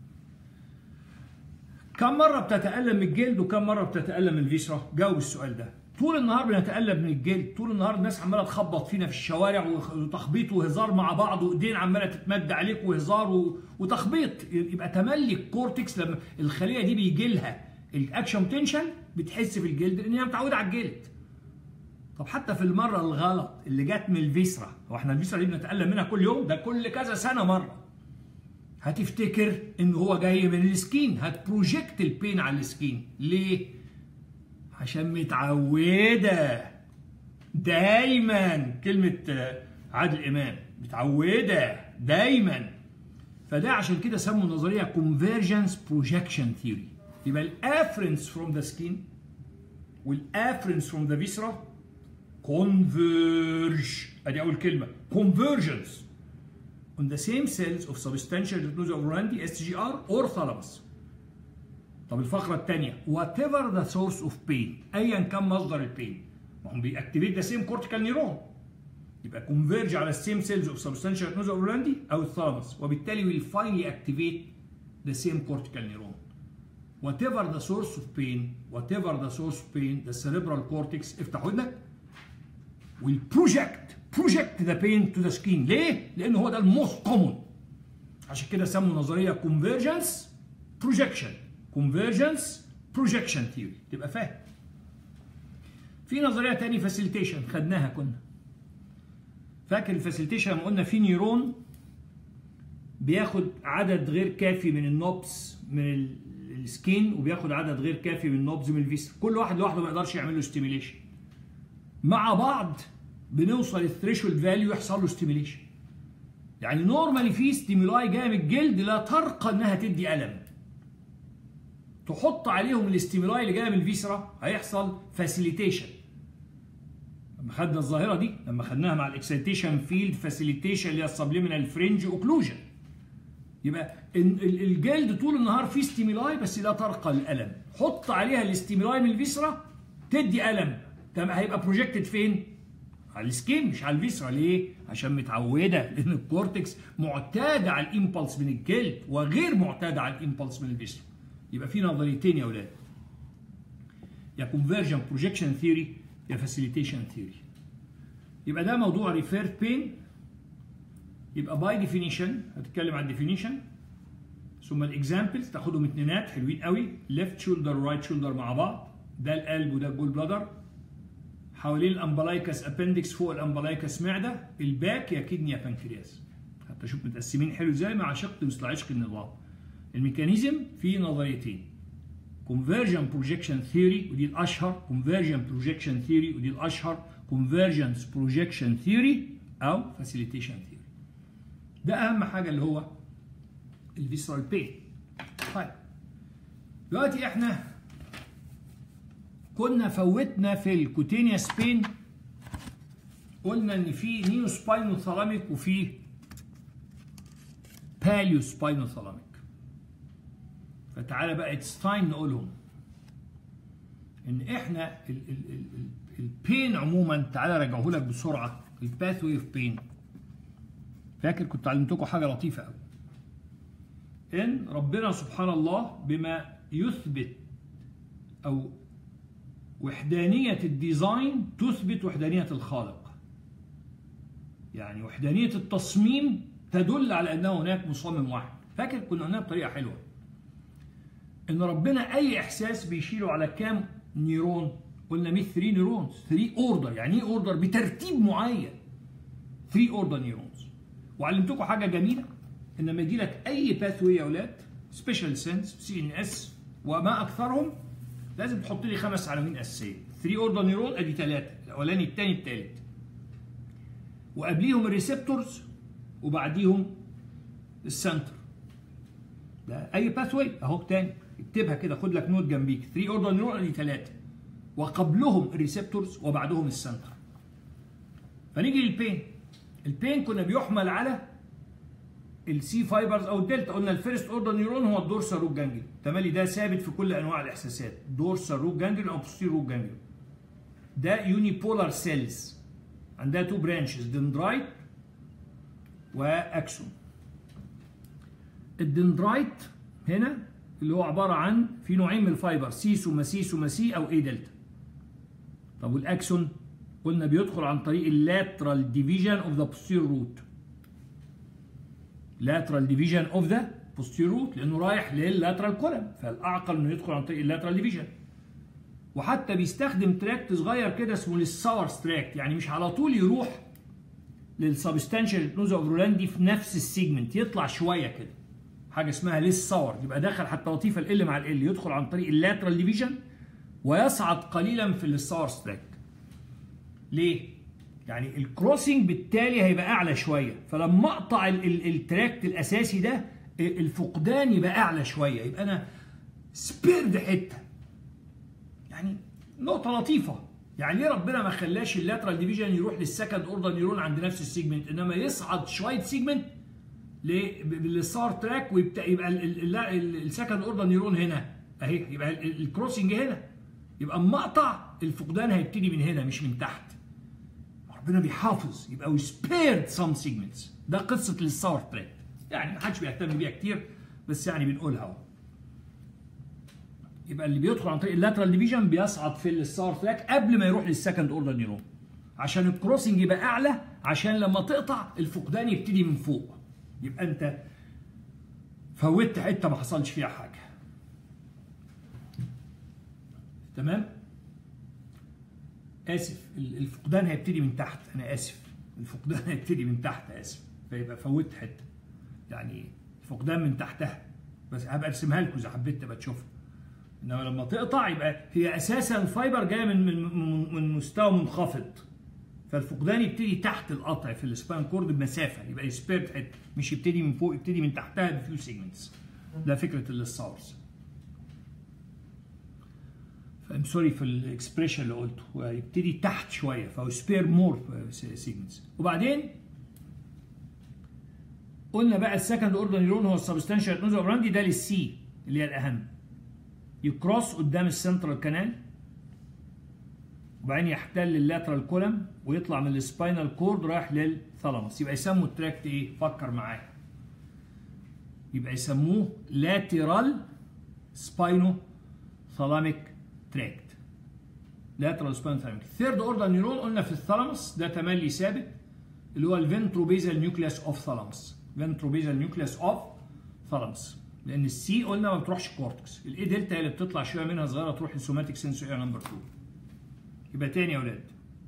كم مرة بتتألم من الجلد وكم مرة بتتألم من الفيسرا؟ جاوب السؤال ده. طول النهار بنتألم من الجلد، طول النهار الناس عمالة تخبط فينا في الشوارع وتخبيط وهزار مع بعض وايدين عمالة تتمد عليك وهزار وتخبيط، يبقى تملي الكورتكس لما الخلية دي بيجي لها الاكشن تنشن بتحس في الجلد لان هي متعودة على الجلد. طب حتى في المرة الغلط اللي جت من الفيسرا، هو احنا الفيسرا دي بنتألم منها كل يوم؟ ده كل كذا سنة مرة. هتفتكر ان هو جاي من السكين هتبروجكت البين على السكين ليه عشان متعوده دايما كلمه عادل امام متعوده دايما فده عشان كده سموا النظريه كونفرجنس بروجكشن ثيوري يبقى الافرنس فروم ذا سكين والافرنس فروم ذا فيسرا كونفرج ادي اول كلمه كونفرجنس on the same cells of substantial glucose of Randy SGR or thalamus. طب الفقرة الثانية whatever the source of pain أيا كان مصدر البين ما هم بيأكتيفيت ذا سيم كورتيكال نيرون يبقى converge على السيم cells of substantial glucose of Randy أو الثالاموس وبالتالي will finally activate the same cortical neuron. Whatever the source of pain, whatever the source of pain, the cerebral cortex افتح ودنك will project project the pain to the skin ليه؟ لأن هو ده الموست كومون عشان كده سموا نظرية convergence projection convergence projection theory تبقى فاهم في نظرية تاني facilitation خدناها كنا فاكر الفاسيليتيشن لما قلنا في نيرون بياخد عدد غير كافي من النوبس من السكين وبياخد عدد غير كافي من النوبز من الفيس كل واحد لوحده ما يقدرش يعمل له ستيميليشن مع بعض بنوصل الثريشولد فاليو يحصل له ستيميليشن يعني نورمالي في ستيمولاي جايه من الجلد لا ترقى انها تدي الم تحط عليهم الاستيمولاي اللي جايه من الفيسرا هيحصل فاسيليتيشن لما خدنا الظاهره دي لما خدناها مع الاكسيتيشن فيلد فاسيليتيشن اللي هي السبليمينال فرنج اوكلوجن يبقى الجلد طول النهار فيه ستيمولاي بس لا ترقى الالم حط عليها الاستيمولاي من الفيسرا تدي الم طب هيبقى بروجكتد فين على السكين مش على الفيسرا ليه عشان متعوده لان الكورتكس معتاده على الامبلس من الجلد وغير معتاده على الامبلس من الفيسرا يبقى في نظريتين يا اولاد يا كونفرجن بروجكشن ثيوري يا فاسيليتيشن ثيوري يبقى ده موضوع ريفيرد بين يبقى باي ديفينيشن هتتكلم عن ديفينيشن ثم الاكزامبلز تاخدهم اتنينات حلوين قوي ليفت شولدر ورايت شولدر مع بعض ده القلب وده الجول بلادر حوالين الامبلايكس ابندكس فوق الامبلايكس معده الباك يا كدني يا بنكرياس حتى شوف متقسمين حلو ازاي مع شق مثل عشق النظام الميكانيزم في نظريتين convergent projection theory ودي الاشهر convergent projection theory ودي الاشهر convergence projection theory او facilitation theory ده اهم حاجه اللي هو الفيسرال بين طيب دلوقتي احنا كنا فوتنا في الكوتينيوس بين قلنا ان في نيو سباينو ثالاميك وفي باليو سباينو ثالاميك فتعالى بقى اتس تايم نقولهم ان احنا البين عموما تعالى ارجعه لك بسرعه الباث واي اوف بين فاكر كنت علمتكم حاجه لطيفه قوي ان ربنا سبحان الله بما يثبت او وحدانيه الديزاين تثبت وحدانيه الخالق يعني وحدانيه التصميم تدل على ان هناك مصمم واحد فاكر كنا قلناها بطريقه حلوه ان ربنا اي احساس بيشيله على كام نيرون قلنا 100 3 نيرونز 3 اوردر يعني ايه اوردر بترتيب معين 3 اوردر نيرونز وعلمتكم حاجه جميله ان لما يجي لك اي باثوي يا اولاد سبيشال سنس سي ان اس وما اكثرهم لازم تحط لي خمس عناوين اساسيه 3 اوردر نيرون ادي ثلاثه الاولاني الثاني الثالث وقبليهم الريسبتورز وبعديهم السنتر ده اي باث واي اهو تاني اكتبها كده خد لك نوت جنبيك 3 اوردر نيرون ادي ثلاثه وقبلهم الريسبتورز وبعدهم السنتر فنيجي للبين البين كنا بيحمل على السي فايبرز او الدلتا قلنا الفيرست اوردر نيرون هو الدورسال روت جانجليون تملي ده ثابت في كل انواع الاحساسات دورسال روت جانجليون او بوستير روت جانجليون ده يوني بولار سيلز عندها تو برانشز دندرايت واكسون الدندرايت هنا اللي هو عباره عن في نوعين من الفايبر سي ثم سي ثم سي او اي دلتا طب والاكسون قلنا بيدخل عن طريق اللاترال ديفيجن اوف ذا posterior روت lateral division of the posterior root لانه رايح لللاترال كولم فالاعقل انه يدخل عن طريق اللاترال ديفيجن وحتى بيستخدم تراكت صغير كده اسمه الساور تراكت يعني مش على طول يروح للسبستانشال نوزا اوفرولاندي في نفس السيجمنت يطلع شويه كده حاجه اسمها ليس ساور يبقى داخل حتى لطيفه ال مع ال يدخل عن طريق اللاترال ديفيجن ويصعد قليلا في الساور تراكت ليه؟ يعني الكروسنج بالتالي هيبقى اعلى شويه فلما اقطع ال- ال- التراكت الاساسي ده الفقدان يبقى اعلى شويه يبقى انا سبيرد حته يعني نقطه لطيفه يعني ليه ربنا ما خلاش اللاترال ديفيجن يروح للسكند اوردر نيرون عند نفس السيجمنت انما يصعد شويه سيجمنت للسار تراك ويبقى يبقى السكند اوردر نيرون هنا اهي يبقى ال- ال- الكروسنج هنا يبقى اما اقطع الفقدان هيبتدي من هنا مش من تحت ربنا بيحافظ يبقى we spared some segments ده قصه الساور تراك يعني ما حدش بيهتم بيها كتير بس يعني بنقولها اهو يبقى اللي بيدخل عن طريق اللاترال ديفيجن بيصعد في الساور تراك قبل ما يروح للسكند اوردر نيرون عشان الكروسنج يبقى اعلى عشان لما تقطع الفقدان يبتدي من فوق يبقى انت فوتت حته ما حصلش فيها حاجه تمام اسف الفقدان هيبتدي من تحت انا اسف الفقدان هيبتدي من تحت اسف فيبقى فوتت حته يعني الفقدان من تحتها بس هبقى ارسمها لكم اذا حبيت تبقى تشوفها انما لما تقطع يبقى هي اساسا الفايبر جايه من من من- من مستوى منخفض فالفقدان يبتدي تحت القطع في السبان كورد بمسافه يبقى يسبيرت حته مش يبتدي من فوق يبتدي من تحتها بفيو سيجمنتس ده فكره الساورز ام سوري في الاكسبريشن اللي قلته ويبتدي تحت شويه فهو سبير مور سيجمنتس وبعدين قلنا بقى السكند اوردر نيرون هو السبستانشال نوزو براندي ده للسي اللي هي الاهم يكروس قدام السنترال كانال وبعدين يحتل اللاترال كولم ويطلع من السباينال كورد رايح للثالاموس يبقى يسموا التراكت ايه؟ فكر معايا يبقى يسموه لاترال سباينو ثالاميك تراكت لاترال سباينو ثالاميك ثيرد اوردر نيرون قلنا في الثالاموس ده تملي ثابت اللي هو الفنتروبيزال نيوكليس اوف ثالاموس فنتروبيزال نيوكليس اوف ثالاموس لان السي قلنا ما بتروحش كورتكس الاي دلتا هي اللي بتطلع شويه منها صغيره تروح للسوماتيك سنسوري نمبر 2 يبقى تاني يا اولاد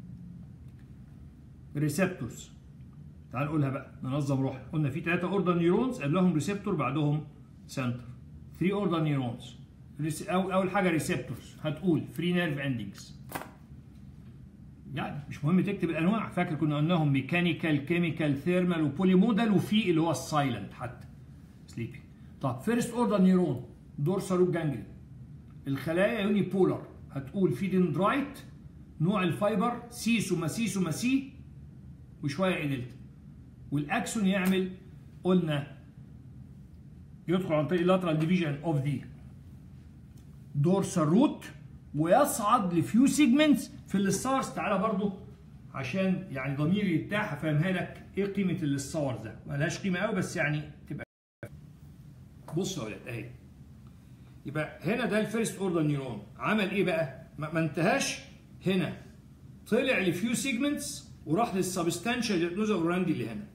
ريسبتورز تعال نقولها بقى ننظم روحنا قلنا في ثلاثة اوردر نيورونز قبلهم ريسبتور بعدهم سنتر 3 اوردر نيورونز أو اول حاجه ريسبتورز هتقول فري نيرف اندنجز يعني مش مهم تكتب الانواع فاكر كنا قلناهم ميكانيكال كيميكال ثيرمال وبولي مودال وفي اللي هو السايلنت حتى سليبي طب فيرست اوردر نيرون دورسال روت جانجليون الخلايا يوني بولار هتقول في دندرايت نوع الفايبر سي ثم سي ثم سي وشويه اي دلتا والاكسون يعمل قلنا يدخل عن طريق اللاترال ديفيجن اوف ذا دورسال روت ويصعد لفيو سيجمنتس في الستارز تعالى برضو عشان يعني ضميري يرتاح افهمها لك ايه قيمه الستارز ده ملهاش قيمه قوي بس يعني تبقى بص يا ولاد اهي يبقى هنا ده الفيرست اوردر نيورون عمل ايه بقى ما ما انتهاش هنا طلع لفيو سيجمنتس وراح للسبستانشال نوزوراندي اللي هنا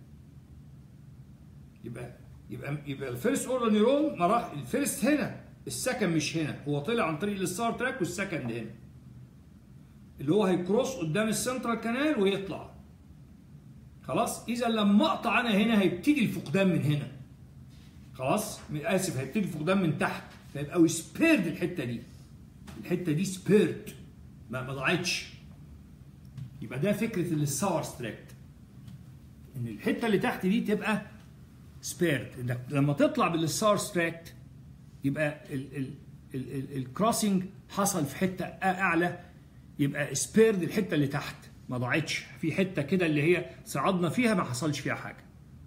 يبقى يبقى يبقى الفيرست اوردر نيورون ما راح الفيرست هنا السكند مش هنا هو طلع عن طريق الستار تراك والسكند هنا اللي هو هيكروس قدام السنترال كانال ويطلع خلاص اذا لما اقطع انا هنا هيبتدي الفقدان من هنا خلاص اسف هيبتدي الفقدان من تحت فيبقى سبيرد الحته دي الحته دي سبيرد ما ما ضاعتش يبقى ده فكره الساور ستراكت ان الحته اللي تحت دي تبقى سبيرد انك لما تطلع بالساور ستراكت يبقى الكروسنج حصل في حته اعلى يبقى سبيرد الحته اللي تحت ما ضاعتش في حته كده اللي هي صعدنا فيها ما حصلش فيها حاجه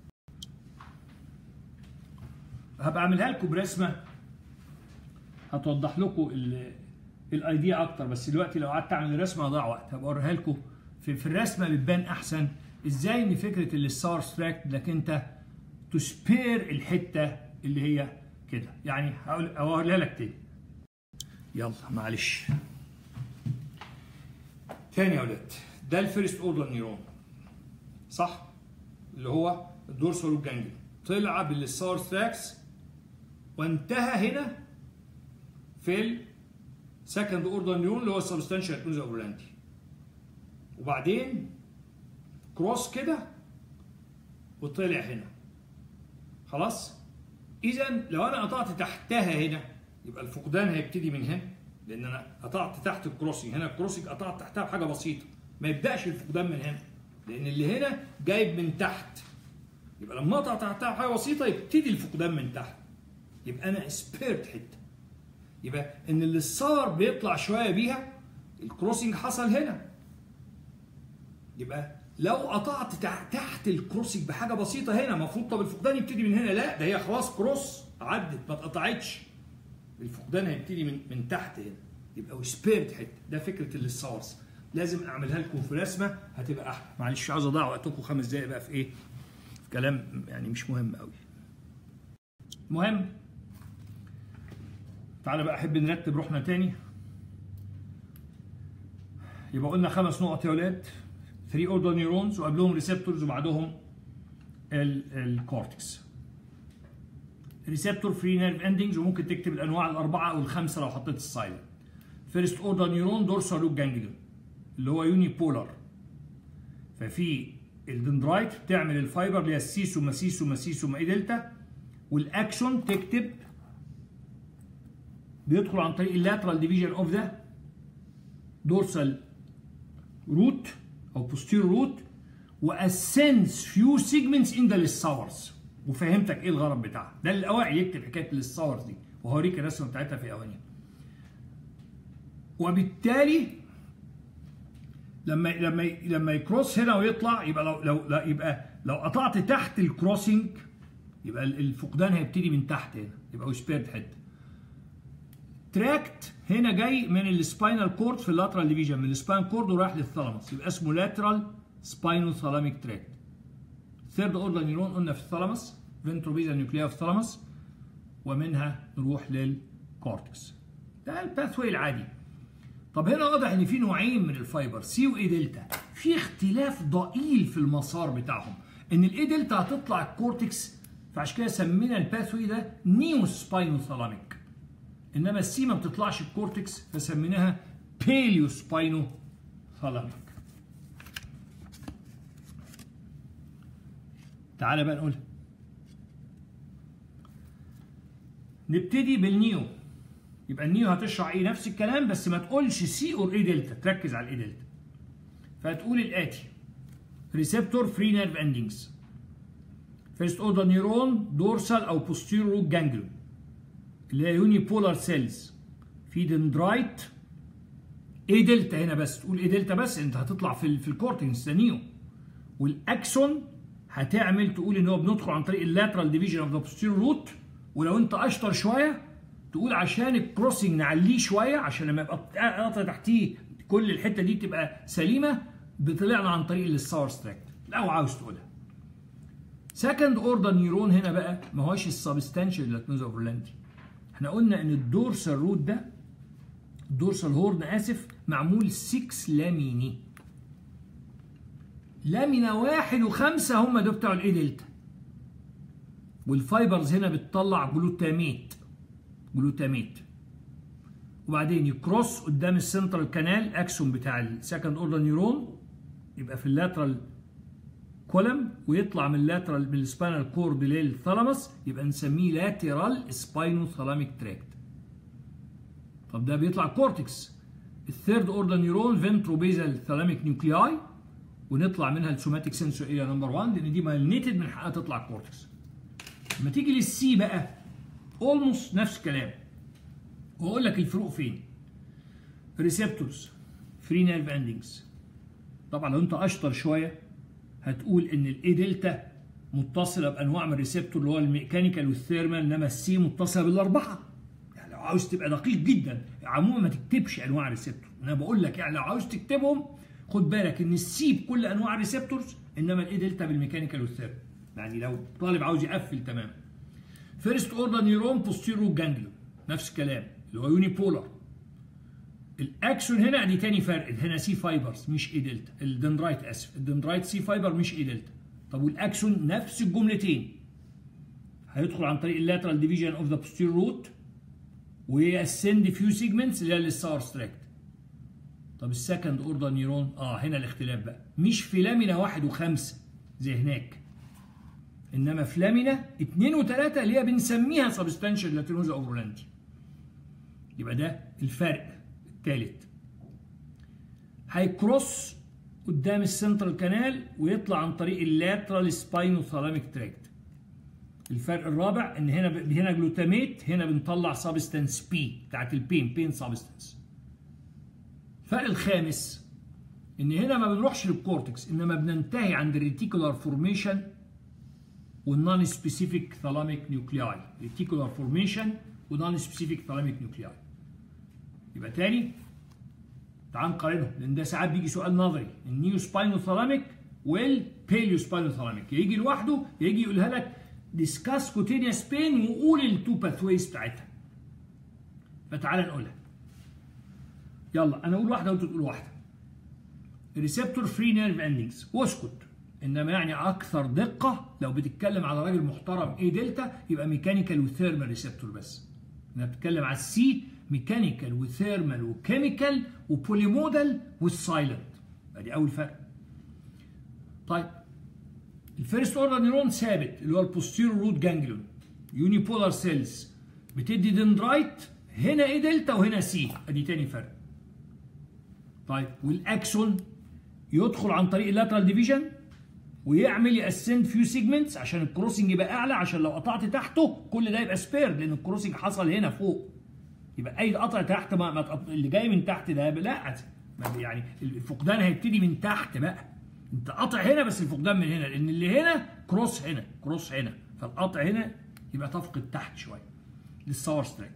هبقى اعملها لكم برسمه هتوضح لكم الايديا اكتر بس دلوقتي لو قعدت اعمل الرسمه هضيع وقت هبقى اوريها لكم في, في الرسمه بتبان احسن ازاي ان فكره الستار ستراكت انك انت تسبير الحته اللي هي كده يعني هقول اوريها لك تاني يلا معلش تاني يا ولاد ده الفيرست اوردر نيرون صح اللي هو الدورسال جانجليون طلع بالستار ستراكس وانتهى هنا في السكند اوردر نيرون اللي هو السبستانشال كنوزا اوبرانتي وبعدين كروس كده وطلع هنا خلاص اذا لو انا قطعت تحتها هنا يبقى الفقدان هيبتدي من هنا لان انا قطعت تحت الكروسنج هنا الكروسنج قطعت تحتها بحاجه بسيطه ما يبداش الفقدان من هنا لان اللي هنا جايب من تحت يبقى لما اقطع تحتها بحاجه بسيطه يبتدي الفقدان من تحت يبقى انا سبيرت حته يبقى ان اللي صار بيطلع شويه بيها الكروسنج حصل هنا يبقى لو قطعت تحت الكروسنج بحاجه بسيطه هنا المفروض طب الفقدان يبتدي من هنا لا ده هي خلاص كروس عدت ما اتقطعتش الفقدان هيبتدي من من تحت هنا يبقى سبيرت حته ده فكره الساورس لازم اعملها لكم في رسمه هتبقى احلى معلش مش عاوز اضيع وقتكم خمس دقايق بقى في ايه في كلام يعني مش مهم قوي مهم تعالى بقى احب نرتب روحنا تاني يبقى قلنا خمس نقط يا ولاد 3 اوردر نيورونز وقبلهم ريسبتورز وبعدهم الكورتكس ريسبتور فري نيرف اندنجز وممكن تكتب الانواع الاربعه او الخمسه لو حطيت السايلنت فيرست اوردر نيورون دورسال لوب جانجليون اللي هو يوني بولار ففي الدندرايت بتعمل الفايبر اللي هي السيسو مسيسو مسيسو ما دلتا والاكشون تكتب بيدخل عن طريق اللاترال ديفيجن اوف ذا دورسال روت او posterior روت واسنس فيو سيجمنتس ان ذا للساورز وفهمتك ايه الغرض بتاعها ده الاوائل يكتب حكايه للساورز دي وهوريك الرسمه بتاعتها في اوانيها وبالتالي لما لما لما يكروس هنا ويطلع يبقى لو لو لا يبقى لو قطعت تحت الكروسنج يبقى الفقدان هيبتدي من تحت هنا يبقى سبيرد حته تراكت هنا جاي من السباينال كورد في اللاترال ديفيجن من السباين كورد ورايح للثالاموس يبقى اسمه لاترال سباينو ثالاميك تراكت ثيرد اوردر نيرون قلنا في الثالاموس فنتروبيزا نيوكليا في الثالاموس ومنها نروح للكورتكس ده الباثوي العادي طب هنا واضح ان في نوعين من الفايبر سي واي دلتا في اختلاف ضئيل في المسار بتاعهم ان الاي دلتا هتطلع الكورتكس فعشان كده سمينا الباثوي ده نيو سباينو ثالاميك انما السي ما بتطلعش الكورتكس فسميناها بيليو سباينو ثالاميك تعالى بقى نقولها نبتدي بالنيو يبقى النيو هتشرح ايه نفس الكلام بس ما تقولش سي اور اي دلتا تركز على الاي دلتا فهتقول الاتي ريسبتور فري نيرف اندنجز فيرست اوردر نيرون دورسال او بوستيرو روت جانجليون اللي هي يوني بولار سيلز في دندرايت اي دلتا هنا بس تقول اي دلتا بس انت هتطلع في في الكورتكس ده نيو والاكسون هتعمل تقول ان هو بندخل عن طريق اللاترال ديفيجن اوف ذا بوستيرو روت ولو انت اشطر شويه تقول عشان الكروسنج نعليه شويه عشان لما يبقى قطع تحتيه كل الحته دي تبقى سليمه بطلعنا عن طريق الساور ستراكت لو عاوز تقولها سكند اوردر نيورون هنا بقى ما هوش السبستانشال لاتنوزا اوفرلاندي احنا قلنا ان الدورسال روت ده الدورسال هورن اسف معمول 6 لاميني لامينا واحد وخمسة هم دول بتوع الاي دلتا والفايبرز هنا بتطلع جلوتاميت جلوتاميت وبعدين يكروس قدام السنترال كانال اكسون بتاع السكند اوردر نيورون يبقى في اللاترال كولم ويطلع من اللاترال من السباينال كورد للثالاموس يبقى نسميه لاترال سباينو ثالاميك تراكت طب ده بيطلع كورتكس الثيرد اوردر نيورون فنتروبيزال ثالاميك نيوكلياي ونطلع منها السوماتيك سنسور اريا نمبر 1 لان دي مالنيتد من حقها تطلع الكورتكس لما تيجي للسي بقى اولموست نفس الكلام واقول لك الفروق فين ريسبتورز فري نيرف اندنجز طبعا لو انت اشطر شويه هتقول ان الاي دلتا متصله بانواع من الريسبتور اللي هو الميكانيكال والثيرمال انما السي متصله بالاربعه يعني لو عاوز تبقى دقيق جدا عموما ما تكتبش انواع الريسبتور انا بقول لك يعني لو عاوز تكتبهم خد بالك ان السي بكل انواع الريسبتورز انما الاي دلتا بالميكانيكال والثيرمال يعني لو طالب عاوز يقفل تماما فيرست اوردر نيورون بوستيرو جانجليون نفس الكلام اللي هو يوني بولار الاكسون هنا دي تاني فرق هنا سي فايبرز مش اي دلتا الدندرايت اسف الدندرايت سي فايبر مش اي دلتا طب والاكسون نفس الجملتين هيدخل عن طريق اللاترال ديفيجن اوف ذا posterior روت ويسند فيو سيجمنتس اللي هي الساور ستراكت طب السكند اوردر نيورون اه هنا الاختلاف بقى مش في لامينا واحد وخمسه زي هناك انما في لامينا اثنين وثلاثه اللي هي بنسميها سبستانشال لاتينوزا اوفرلاندي يبقى ده الفرق الثالث هيكروس قدام السنترال كانال ويطلع عن طريق اللاترال سباينوثالاميك تراكت الفرق الرابع ان هنا هنا جلوتاميت هنا بنطلع سبستانس بي بتاعت البين بين سبستانس الفرق الخامس ان هنا ما بنروحش للكورتكس انما بننتهي عند الريتيكولار فورميشن والنون سبيسيفيك ثالاميك نيوكلياي ريتيكولار فورميشن ونون سبيسيفيك ثالاميك نيوكلياي يبقى تاني تعال نقارنهم لان ده ساعات بيجي سؤال نظري النيو سباينو ثالاميك والبيليو سباينو ثالاميك يجي لوحده يجي يقولها لك ديسكاس كوتينيوس بين وقول التو باثويز بتاعتها فتعال نقولها يلا انا اقول واحده وانت تقول واحده ريسبتور فري نيرف اندنجز واسكت انما يعني اكثر دقه لو بتتكلم على راجل محترم اي دلتا يبقى ميكانيكال وثيرمال ريسبتور بس انا بتكلم على السي ميكانيكال وثيرمال وكيميكال وبوليمودال والسايلنت ادي اول فرق طيب الفيرست اوردر نيرون ثابت اللي هو البوستيرو روت جانجليون يوني بولار سيلز بتدي دندرايت هنا ايه دلتا وهنا سي ادي تاني فرق طيب والاكسون يدخل عن طريق اللاترال ديفيجن ويعمل يأسند فيو سيجمنتس عشان الكروسنج يبقى اعلى عشان لو قطعت تحته كل ده يبقى سبير لان الكروسنج حصل هنا فوق يبقى اي قطع تحت ما, ما اللي جاي من تحت ده لا يعني الفقدان هيبتدي من تحت بقى انت قاطع هنا بس الفقدان من هنا لان اللي هنا كروس هنا كروس هنا فالقطع هنا يبقى تفقد تحت شويه للساور ستراكت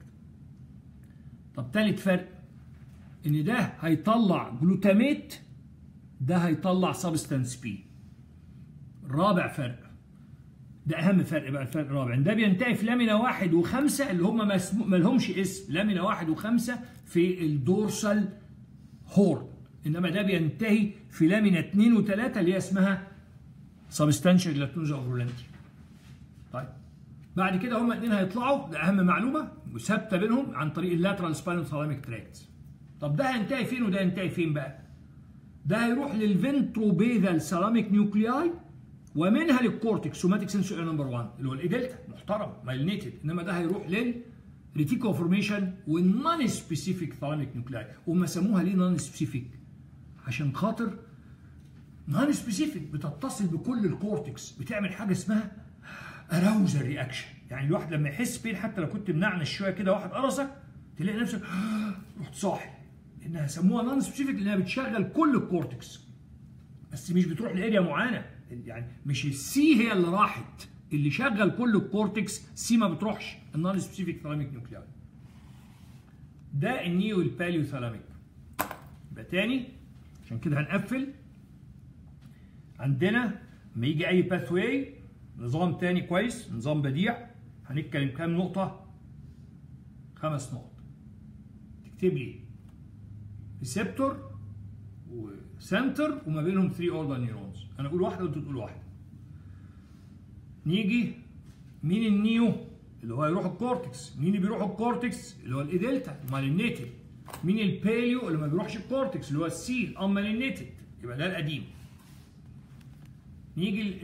طب تالت فرق ان ده هيطلع جلوتاميت ده هيطلع سبستانس بي رابع فرق ده اهم فرق بقى الفرق الرابع ده بينتهي في لامينا واحد وخمسة اللي هم ما لهمش اسم لامينا واحد وخمسة في الدورسال هورن انما ده بينتهي في لامينا اثنين وثلاثة اللي هي اسمها سبستانشال لاتنوزا اوفرلاندي طيب بعد كده هم الاثنين هيطلعوا ده اهم معلومه وثابته بينهم عن طريق اللاترال سباينال ثالاميك تراكت طب ده هينتهي فين وده هينتهي فين بقى ده هيروح للفنتروبيذال سيراميك نيوكلياي ومنها للكورتكس سوماتيك سنسور نمبر 1 اللي هو الايدلتا محترم مايلينيتد انما ده هيروح لل ريتيكو فورميشن والنون سبيسيفيك ثالاميك نيوكلياي وهم سموها ليه نون سبيسيفيك عشان خاطر نون سبيسيفيك بتتصل بكل الكورتكس بتعمل حاجه اسمها اراوزل رياكشن يعني الواحد لما يحس بين حتى لو كنت منعنش شويه كده واحد قرصك تلاقي نفسك رحت صاحي لانها سموها نون سبيسيفيك لانها بتشغل كل الكورتكس بس مش بتروح لاريا معينه يعني مش السي هي اللي راحت اللي شغل كل الكورتكس سي ما بتروحش النون سبيسيفيك ثالاميك نيوكلياي ده النيو الباليو ثالاميك يبقى تاني عشان كده هنقفل عندنا لما يجي اي باث واي نظام تاني كويس نظام بديع هنتكلم كام نقطة؟ خمس نقط تكتب لي ريسبتور وسنتر وما بينهم 3 اوردر نيورونز انا اقول واحدة وانت تقول واحدة نيجي مين النيو اللي هو يروح الكورتكس مين اللي بيروح الكورتكس اللي هو الايدلتا امال النيتد مين الباليو اللي ما بيروحش الكورتكس اللي هو السي امال النيتد يبقى ده القديم نيجي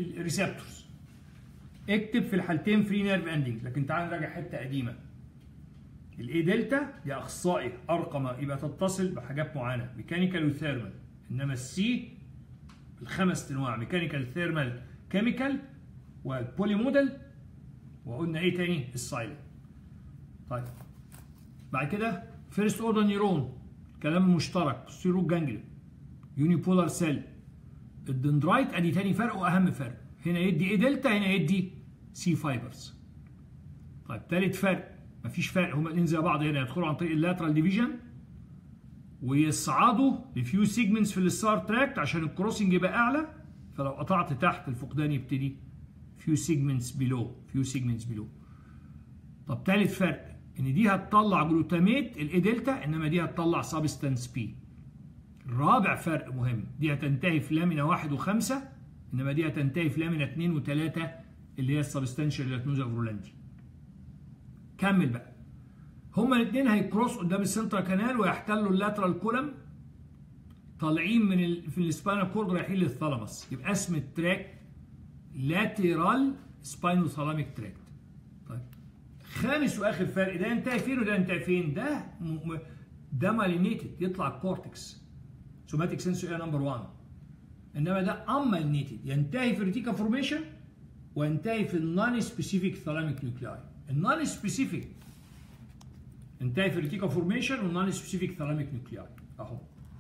الاي دلتا دي اخصائي ارقم يبقى تتصل بحاجات معينه ميكانيكال وثيرمال انما السي الخمس انواع ميكانيكال ثيرمال كيميكال والبولي موديل وقلنا ايه تاني السايلنت طيب بعد كده فيرست اوردر نيرون كلام مشترك سيرو جانجليون يوني بولار سيل الدندرايت ادي تاني فرق واهم فرق هنا يدي ايه دلتا هنا يدي سي فايبرز طيب تالت فرق مفيش فرق هما الاثنين زي بعض هنا يدخلوا عن طريق اللاترال ديفيجن ويصعدوا لفيو سيجمنتس في الستار تراكت عشان الكروسنج يبقى اعلى فلو قطعت تحت الفقدان يبتدي فيو سيجمنتس بيلو فيو سيجمنتس بيلو طب تالت فرق ان دي هتطلع جلوتاميت الاي دلتا انما دي هتطلع سبستانس بي رابع فرق مهم دي هتنتهي في لامينا واحد وخمسة انما دي هتنتهي في لامينا اتنين وتلاتة اللي هي السبستانشال لاتنوزا فرولاندي كمل بقى هما الاثنين هيكروس قدام السنترا كانال ويحتلوا اللاترال كولم طالعين من ال... في السباينال كورد رايحين للثالاموس يبقى اسم التراك لاترال سباينو ثالاميك تراكت طيب خامس واخر فرق ده ينتهي فين وده ينتهي فين ده م... ده مالينيتد يطلع الكورتكس سوماتيك سنسوري نمبر 1 انما ده امالينيتد ينتهي في الريتيكا فورميشن وينتهي في النون سبيسيفيك ثالاميك نيوكلاي النون سبيسيفيك انتهي في الريتيكا فورميشن والنون سبيسيفيك ثالاميك نيوكلاي اهو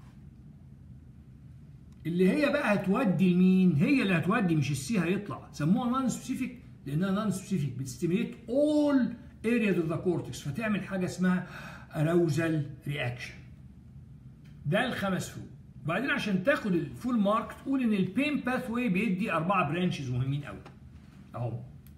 اللي هي بقى هتودي لمين؟ هي اللي هتودي مش السي هيطلع سموها نون سبيسيفيك لانها نون سبيسيفيك بتستيميليت اول ارياز اوف ذا كورتكس فتعمل حاجه اسمها اراوزال رياكشن ده الخمس فروق وبعدين عشان تاخد الفول مارك تقول ان البين باث واي بيدي اربعه برانشز مهمين قوي اهو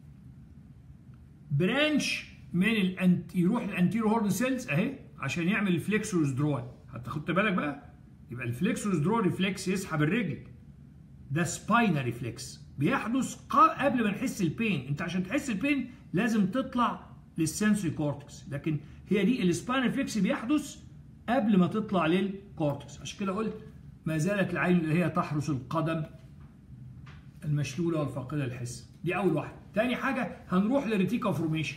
برانش من الانت يروح الانتيرو هورن سيلز اهي عشان يعمل الفليكسورس درول هتاخد بالك بقى يبقى الفليكسورس درول ريفلكس يسحب الرجل ده سباينا ريفلكس بيحدث قبل ما نحس البين انت عشان تحس البين لازم تطلع للسنسوري كورتكس لكن هي دي السباينا ريفلكس بيحدث قبل ما تطلع للكورتكس عشان كده قلت ما زالت العين اللي هي تحرس القدم المشلوله والفاقده للحس دي اول واحده تاني حاجه هنروح للريتيكا فورميشن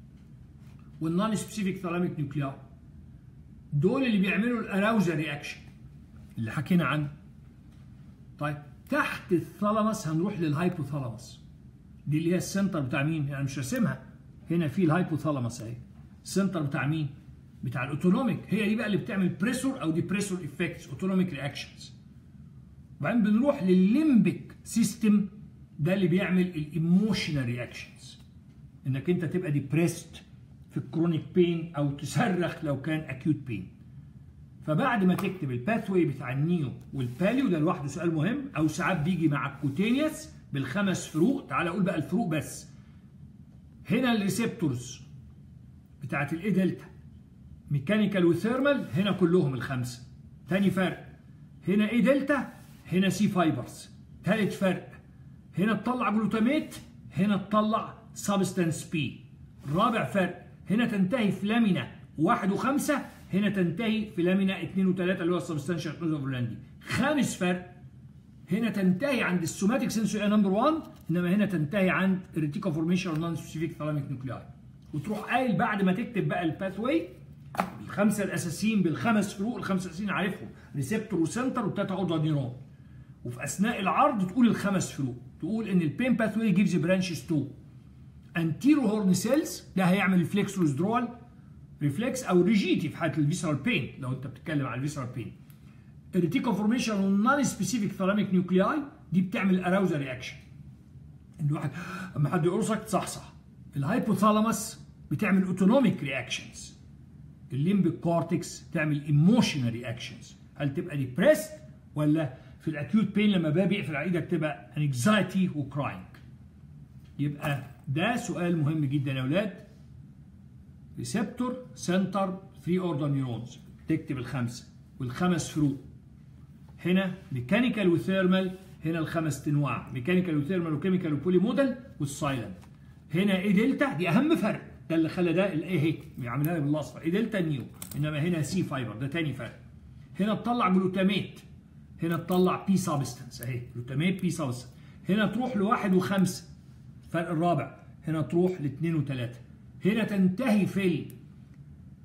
والنون سبيسيفيك ثالاميك نيوكليار دول اللي بيعملوا الاراوزا رياكشن اللي حكينا عنه طيب تحت الثالاموس هنروح للهايبوثالاموس دي اللي هي السنتر بتاع مين انا يعني مش راسمها هنا في الهايبوثالاموس اهي السنتر بتاع مين بتاع الاوتونوميك هي دي بقى اللي بتعمل بريسور او ديبريسور افكتس اوتونوميك رياكشنز وبعدين بنروح للليمبيك سيستم ده اللي بيعمل الايموشنال رياكشنز انك انت تبقى ديبريست في الكرونيك بين او تصرخ لو كان اكيوت بين فبعد ما تكتب الباثوي بتاع النيو والباليو ده لوحده سؤال مهم او ساعات بيجي مع الكوتينيوس بالخمس فروق تعال اقول بقى الفروق بس هنا الريسبتورز بتاعت الاي دلتا ميكانيكال وثيرمال هنا كلهم الخمسه تاني فرق هنا اي دلتا هنا سي فايبرز تالت فرق هنا تطلع جلوتاميت هنا تطلع سبستانس بي رابع فرق هنا تنتهي في لامينا واحد وخمسة هنا تنتهي في لامينا اثنين وثلاثة اللي هو السبستانشال اوفرلاندي خامس فرق هنا تنتهي عند السوماتيك سنسوري نمبر 1 انما هنا تنتهي عند الريتيكا فورميشن نون سبيسيفيك ثالاميك نيوكلاي وتروح قايل بعد ما تكتب بقى الباث واي الخمسه الاساسيين بالخمس فروق الخمسه الاساسيين عارفهم ريسبتور وسنتر والتاتا اوضه نيرون وفي اثناء العرض تقول الخمس فروق تقول ان البين باث واي جيفز برانشز 2 انتيرو هورن سيلز ده هيعمل الفليكس درول ريفلكس او ريجيتي في حاله الفيسرال بين لو انت بتتكلم على الفيسرال بين الريتيكا فورميشن والنون سبيسيفيك ثالاميك نيوكلياي دي بتعمل اراوزا رياكشن ان واحد اما حد يقرصك تصحصح الهايبوثالاموس بتعمل اوتونوميك رياكشنز الليمبيك كورتكس تعمل ايموشنال رياكشنز هل تبقى ديبريست ولا في الاكيوت بين لما باب يقفل على ايدك تبقى انكزايتي وكراينج يبقى ده سؤال مهم جدا يا اولاد ريسبتور سنتر 3 اوردر نيورونز تكتب الخمسه والخمس فروق هنا ميكانيكال وثيرمال هنا الخمس انواع ميكانيكال وثيرمال وكيميكال وبولي موديل والسايلنت هنا اي دلتا دي اهم فرق ده اللي خلى ده الايه اهي بيعملها بالاصفر اي دلتا نيو انما هنا سي فايبر ده تاني فرق هنا تطلع جلوتاميت هنا تطلع بي سبستنس اهي جلوتاميت بي سبستنس هنا تروح لواحد وخمسه الفرق الرابع هنا تروح لاثنين وثلاثه هنا تنتهي في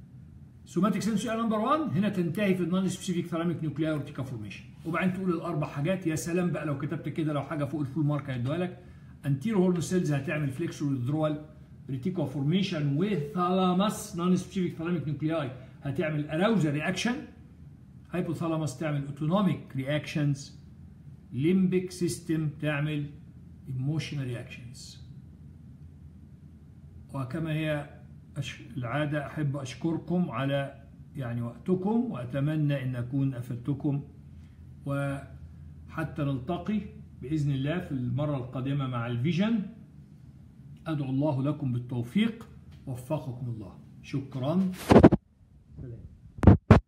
سوماتيك سنسوري نمبر 1 هنا تنتهي في النون سبيسيفيك ثالاميك نيوكليار اورتيكا فورميشن وبعدين تقول الاربع حاجات يا سلام بقى لو كتبت كده لو حاجه فوق الفول مارك هيدوها لك انتيرو هورن سيلز هتعمل فليكسور وذرول ريتيكو فورميشن وثالاماس نون سبيسيفيك ثالاميك نيوكلياي هتعمل اراوزا رياكشن هايبوثالاماس تعمل اوتونوميك رياكشنز ليمبيك سيستم تعمل ايموشنال رياكشنز وكما هي العادة أحب أشكركم على يعني وقتكم وأتمنى أن أكون أفدتكم وحتى نلتقي بإذن الله في المرة القادمة مع الفيجن أدعو الله لكم بالتوفيق وفقكم الله شكرا